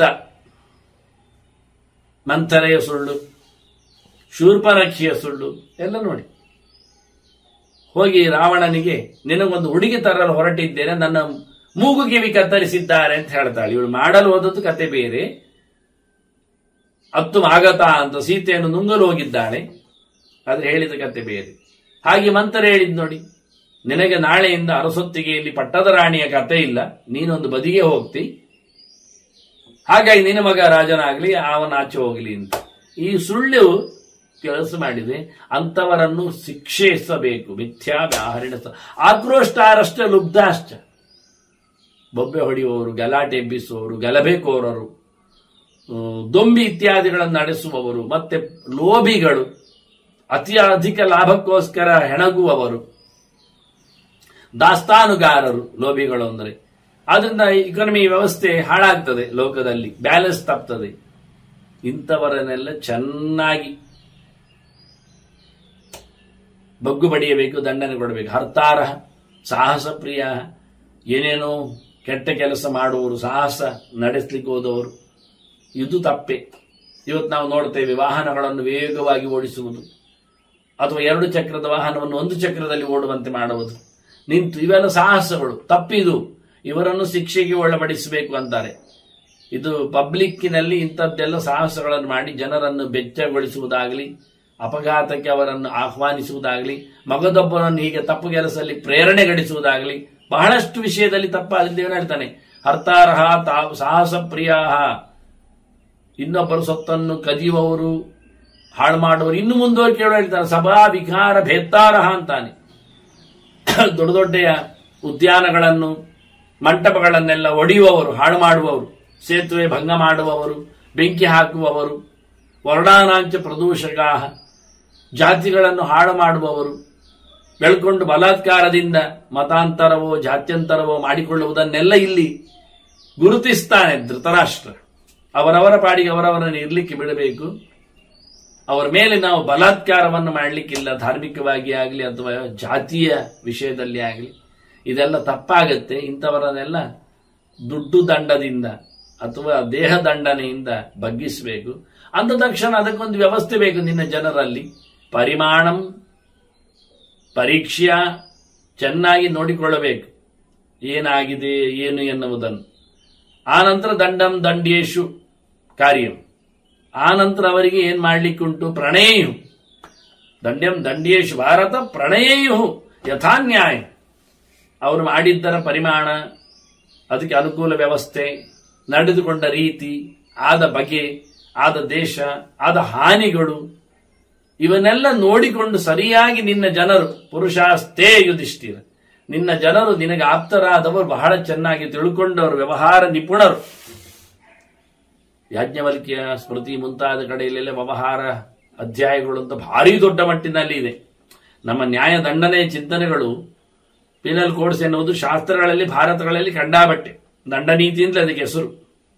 ಮಂಥರೆಯ ಸುಳ್ಳು ಶೂರ್ಪನಖಿಯ ಸುಳ್ಳು ಎಲ್ಲ ನೋಡಿ ಹೋಗಿ ರಾವಣನಿಗೆ ನಿನಗೊಂದು ಹುಡುಗಿ ತರಲು ಹೊರಟಿದ್ದೇನೆ ನನ್ನ ಮೂಗು ಕಿವಿ ಕತ್ತರಿಸಿದ್ದಾರೆ ಅಂತ ಹೇಳ್ತಾಳೆ ಇವಳು ಮಾಡಲು ಹೋದದ್ದು ಕತೆ ಬೇರೆ ಅತ್ತು ಆಗತ ಅಂತ ಸೀತೆಯನ್ನು ನುಂಗಲು ಹೋಗಿದ್ದಾಳೆ ಆದ್ರೆ ಹೇಳಿದ ಕತೆ ಬೇರೆ ಹಾಗೆ ಮಂತರ ಹೇಳಿದ್ ನೋಡಿ ನಿನಗೆ ನಾಳೆಯಿಂದ ಅರಸೊತ್ತಿಗೆ ಇಲ್ಲಿ ಪಟ್ಟದ ರಾಣಿಯ ಕತೆ ಇಲ್ಲ ನೀನೊಂದು ಬದಿಗೆ ಹೋಗ್ತಿ ಹಾಗಾಗಿ ನಿನ್ನ ಮಗ ರಾಜನಾಗ್ಲಿ ಅವನ ಆಚೆ ಹೋಗ್ಲಿ ಅಂತ ಈ ಸುಳ್ಳು ಕೆಲಸ ಮಾಡಿದೆ ಅಂತವರನ್ನು ಶಿಕ್ಷಿಸಬೇಕು ಮಿಥ್ಯಾ ವ್ಯಾಹರಣ ಆಕ್ರೋಷ್ಟಾರಷ್ಟ ಲುಬ್ಧಾಶ್ಚ ಬೊಬ್ಬೆ ಹೊಡೆಯುವವರು ಗಲಾಟೆ ಎಬ್ಬಿಸುವವರು ಗಲಭೆ ಕೋರರು ಹ್ಮ್, ದೊಂಬಿ ಇತ್ಯಾದಿಗಳನ್ನು ನಡೆಸುವವರು ಮತ್ತೆ ಲೋಭಿಗಳು ಅತಿ ಅಧಿಕ ಲಾಭಕ್ಕೋಸ್ಕರ ಹೆಣಗುವವರು ದಾಸ್ತಾನುಗಾರರು ಲೋಭಿಗಳು ಅಂದರೆ ಆದ್ರಿಂದ ಇಕಾನಮಿ ವ್ಯವಸ್ಥೆ ಹಾಳಾಗ್ತದೆ ಲೋಕದಲ್ಲಿ ಬ್ಯಾಲೆನ್ಸ್ ತಪ್ತದೆ ಇಂಥವರನ್ನೆಲ್ಲ ಚೆನ್ನಾಗಿ ಬಗ್ಗು ಬಡಿಯಬೇಕು ದಂಡನೆ ಕೊಡಬೇಕು ಹರ್ತಾರ ಸಾಹಸ ಪ್ರಿಯ ಏನೇನೋ ಕೆಟ್ಟ ಕೆಲಸ ಮಾಡುವವರು ಸಾಹಸ ನಡೆಸಲಿಕ್ಕೆ ಹೋದವರು ಇದು ತಪ್ಪೆ ಇವತ್ತು ನಾವು ನೋಡ್ತೇವೆ ವಾಹನಗಳನ್ನು ವೇಗವಾಗಿ ಓಡಿಸುವುದು ಅಥವಾ ಎರಡು ಚಕ್ರದ ವಾಹನವನ್ನು ಒಂದು ಚಕ್ರದಲ್ಲಿ ಓಡುವಂತೆ ಮಾಡುವುದು ನಿಂತು ಇವೆಲ್ಲ ಸಾಹಸಗಳು ತಪ್ಪಿದು ಇವರನ್ನು ಶಿಕ್ಷೆಗೆ ಒಳಪಡಿಸಬೇಕು ಅಂತಾರೆ ಇದು ಪಬ್ಲಿಕ್ಕಿನಲ್ಲಿ ಇಂಥದ್ದೆಲ್ಲ ಸಾಹಸಗಳನ್ನು ಮಾಡಿ ಜನರನ್ನು ಬೆಚ್ಚಗೊಳಿಸುವುದಾಗಲಿ ಅಪಘಾತಕ್ಕೆ ಅವರನ್ನು ಆಹ್ವಾನಿಸುವುದಾಗಲಿ ಮಗದೊಬ್ಬನನ್ನು ಹೀಗೆ ತಪ್ಪು ಕೆಲಸದಲ್ಲಿ ಪ್ರೇರಣೆಗಡಿಸುವುದಾಗಲಿ ಬಹಳಷ್ಟು ವಿಷಯದಲ್ಲಿ ತಪ್ಪಾಗಿದೆ ದೇವರು ಹೇಳ್ತಾನೆ ಹರ್ತಾರಹ ತಾ ಸಾಹಸ ಪ್ರಿಯಾಹ ಇನ್ನೊಬ್ಬರ ಸೊತ್ತನ್ನು ಕದಿಯುವವರು ಹಾಳು ಮಾಡುವವರು ಇನ್ನು ಮುಂದುವರಿ ಕೇಳೋ ಹೇಳ್ತಾನೆ ಸಭಾ ವಿಕಾರ ಭೇತ್ತಾರಹ ಅಂತಾನೆ ದೊಡ್ಡ ದೊಡ್ಡೆಯ ಉದ್ಯಾನಗಳನ್ನು ಮಂಟಪಗಳನ್ನೆಲ್ಲ ಒಡೆಯುವವರು ಹಾಳು ಮಾಡುವವರು ಸೇತುವೆ ಭಂಗ ಮಾಡುವವರು ಬೆಂಕಿ ಹಾಕುವವರು ವರ್ಣಾನಾಂಚ ಪ್ರದೂಷಕಾಹ ಜಾತಿಗಳನ್ನು ಹಾಳು ಮಾಡುವವರು ಬೆಳ್ಕೊಂಡು ಬಲಾತ್ಕಾರದಿಂದ ಮತಾಂತರವೋ ಜಾತ್ಯಂತರವೋ ಮಾಡಿಕೊಳ್ಳುವುದನ್ನೆಲ್ಲ ಇಲ್ಲಿ ಗುರುತಿಸ್ತಾನೆ ಧೃತರಾಷ್ಟ್ರ ಅವರವರ ಪಾಡಿಗೆ ಅವರವರನ್ನು ಇರ್ಲಿಕ್ಕೆ ಬಿಡಬೇಕು ಅವರ ಮೇಲೆ ನಾವು ಬಲಾತ್ಕಾರವನ್ನು ಮಾಡಲಿಕ್ಕಿಲ್ಲ ಧಾರ್ಮಿಕವಾಗಿ ಆಗಲಿ ಅಥವಾ ಜಾತಿಯ ವಿಷಯದಲ್ಲಿ ಆಗಲಿ ಇದೆಲ್ಲ ತಪ್ಪಾಗತ್ತೆ ಇಂಥವರನ್ನೆಲ್ಲ ದುಡ್ಡು ದಂಡದಿಂದ ಅಥವಾ ದೇಹ ದಂಡನೆಯಿಂದ ಬಗ್ಗಿಸಬೇಕು ಅಂದ ತಕ್ಷಣ ಅದಕ್ಕೊಂದು ವ್ಯವಸ್ಥೆ ಬೇಕು ನಿನ್ನ ಜನರಲ್ಲಿ ಪರಿಮಾಣಂ ಪರೀಕ್ಷೆಯ ಚೆನ್ನಾಗಿ ನೋಡಿಕೊಳ್ಳಬೇಕು ಏನಾಗಿದೆ ಏನು ಎನ್ನುವುದನ್ನು ಆನಂತರ ದಂಡಂ ದಂಡ್ಯೇಶು ಕಾರ್ಯಂ ಆನಂತರ ಅವರಿಗೆ ಏನ್ ಮಾಡ್ಲಿಕ್ಕುಂಟು ಪ್ರಣಯೇಯು ದಂಡ್ಯಂ ದಂಡ್ಯೇಶು ಭಾರತ ಪ್ರಣಯೇಯು ಯಥಾನ್ಯಾಯ ಅವರು ಮಾಡಿದ್ದರ ಪರಿಮಾಣ ಅದಕ್ಕೆ ಅನುಕೂಲ ವ್ಯವಸ್ಥೆ ನಡೆದುಕೊಂಡ ರೀತಿ ಆದ ಬಗೆ ಆದ ದೇಶ ಆದ ಹಾನಿಗಳು ಇವನ್ನೆಲ್ಲ ನೋಡಿಕೊಂಡು ಸರಿಯಾಗಿ ನಿನ್ನ ಜನರು ಪುರುಷಾಸ್ತೇ ಯುಧಿಷ್ಠಿರ ನಿನ್ನ ಜನರು ನಿನಗೆ ಆಪ್ತರಾದವರು ಬಹಳ ಚೆನ್ನಾಗಿ ತಿಳ್ಕೊಂಡವರು ವ್ಯವಹಾರ ನಿಪುಣರು ಯಾಜ್ಞವಲ್ಕಿಯ ಸ್ಮೃತಿ ಮುಂತಾದ ಕಡೆಯಲ್ಲೆಲ್ಲ ವ್ಯವಹಾರ ಅಧ್ಯಾಯಗಳು ಅಂತ ಭಾರಿ ದೊಡ್ಡ ಮಟ್ಟಿನಲ್ಲಿ ಇದೆ ನಮ್ಮ ನ್ಯಾಯ ದಂಡನೆ ಚಿಂತನೆಗಳು ಪೀನಲ್ ಕೋಡ್ಸ್ ಎನ್ನುವುದು ಶಾಸ್ತ್ರಗಳಲ್ಲಿ ಭಾರತಗಳಲ್ಲಿ ಕಂಡಾಬಟ್ಟೆ ದಂಡನೀತಿ ಅದಕ್ಕೆ ಹೆಸರು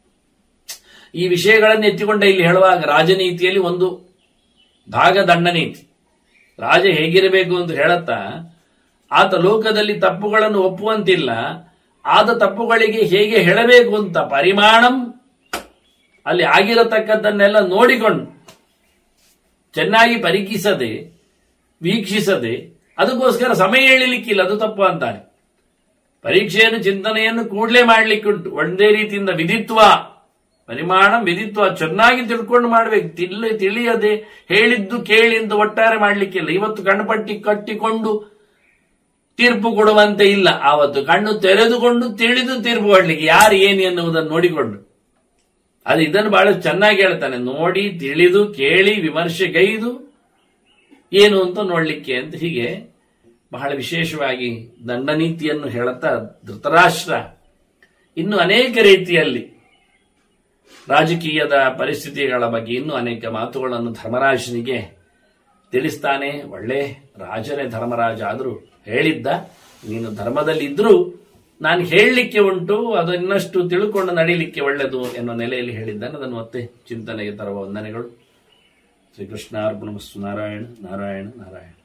ಈ ವಿಷಯಗಳನ್ನು ಎತ್ತಿಕೊಂಡ ಇಲ್ಲಿ ಹೇಳುವಾಗ ರಾಜನೀತಿಯಲ್ಲಿ ಒಂದು ಭಾಗ ದಂಡನೀತಿ ರಾಜ ಹೇಗಿರಬೇಕು ಅಂತ ಹೇಳುತ್ತಾ ಆತ ಲೋಕದಲ್ಲಿ ತಪ್ಪುಗಳನ್ನು ಒಪ್ಪುವಂತಿಲ್ಲ ಆದ ತಪ್ಪುಗಳಿಗೆ ಹೇಗೆ ಹೇಳಬೇಕು ಅಂತ ಪರಿಮಾಣಂ ಅಲ್ಲಿ ಆಗಿರತಕ್ಕದ್ದನ್ನೆಲ್ಲ ನೋಡಿಕೊಂಡು ಚೆನ್ನಾಗಿ ಪರೀಕ್ಷಿಸದೆ ವೀಕ್ಷಿಸದೆ ಅದಕ್ಕೋಸ್ಕರ ಸಮಯ ಹೇಳಿಲಿಕ್ಕಿಲ್ಲ ಅದು ತಪ್ಪು ಅಂತಾನೆ ಪರೀಕ್ಷೆಯನ್ನು ಚಿಂತನೆಯನ್ನು ಕೂಡಲೇ ಮಾಡ್ಲಿಕ್ಕುಂಟು ಒಂದೇ ರೀತಿಯಿಂದ ವಿಧಿತ್ವ ಪರಿಮಾಣ ವಿಧಿತ್ವ ಚೆನ್ನಾಗಿ ತಿಳ್ಕೊಂಡು ಮಾಡ್ಬೇಕು ತಿಳಿ ತಿಳಿಯದೆ ಹೇಳಿದ್ದು ಕೇಳಿ ಅಂತ ಒಟ್ಟಾರೆ ಮಾಡ್ಲಿಕ್ಕಿಲ್ಲ ಇವತ್ತು ಕಣ್ಣುಪಟ್ಟಿ ಕಟ್ಟಿಕೊಂಡು ತೀರ್ಪು ಕೊಡುವಂತೆ ಇಲ್ಲ ಆವತ್ತು ಕಣ್ಣು ತೆರೆದುಕೊಂಡು ತಿಳಿದು ತೀರ್ಪು ಕೊಡ್ಲಿಕ್ಕೆ ಯಾರು ಏನು ಎನ್ನುವುದನ್ನು ನೋಡಿಕೊಂಡು ಅದು ಇದನ್ನು ಬಹಳ ಚೆನ್ನಾಗಿ ಹೇಳ್ತಾನೆ ನೋಡಿ ತಿಳಿದು ಕೇಳಿ ವಿಮರ್ಶೆಗೈದು ಏನು ಅಂತ ನೋಡ್ಲಿಕ್ಕೆ ಅಂತ ಹೀಗೆ ಬಹಳ ವಿಶೇಷವಾಗಿ ದಂಡನೀತಿಯನ್ನು ಹೇಳುತ್ತಾ ಧೃತರಾಷ್ಟ್ರ ಇನ್ನು ಅನೇಕ ರೀತಿಯಲ್ಲಿ ರಾಜಕೀಯದ ಪರಿಸ್ಥಿತಿಗಳ ಬಗ್ಗೆ ಇನ್ನೂ ಅನೇಕ ಮಾತುಗಳನ್ನು ಧರ್ಮರಾಜನಿಗೆ ತಿಳಿಸ್ತಾನೆ ಒಳ್ಳೆ ರಾಜನೇ ಧರ್ಮರಾಜ ಆದರೂ ಹೇಳಿದ್ದ ನೀನು ಧರ್ಮದಲ್ಲಿ ಇದ್ರೂ ನಾನು ಹೇಳಲಿಕ್ಕೆ ಉಂಟು ಅದು ಇನ್ನಷ್ಟು ತಿಳ್ಕೊಂಡು ನಡೀಲಿಕ್ಕೆ ಒಳ್ಳೆಯದು ಎನ್ನುವ ನೆಲೆಯಲ್ಲಿ ಹೇಳಿದ್ದಾನೆ ಅದನ್ನು ಮತ್ತೆ ಚಿಂತನೆಗೆ ತರುವ ವಂದನೆಗಳು ಶ್ರೀಕೃಷ್ಣ ಅರ್ಪಣಮಸ್ತು ನಾರಾಯಣ ನಾರಾಯಣ ನಾರಾಯಣ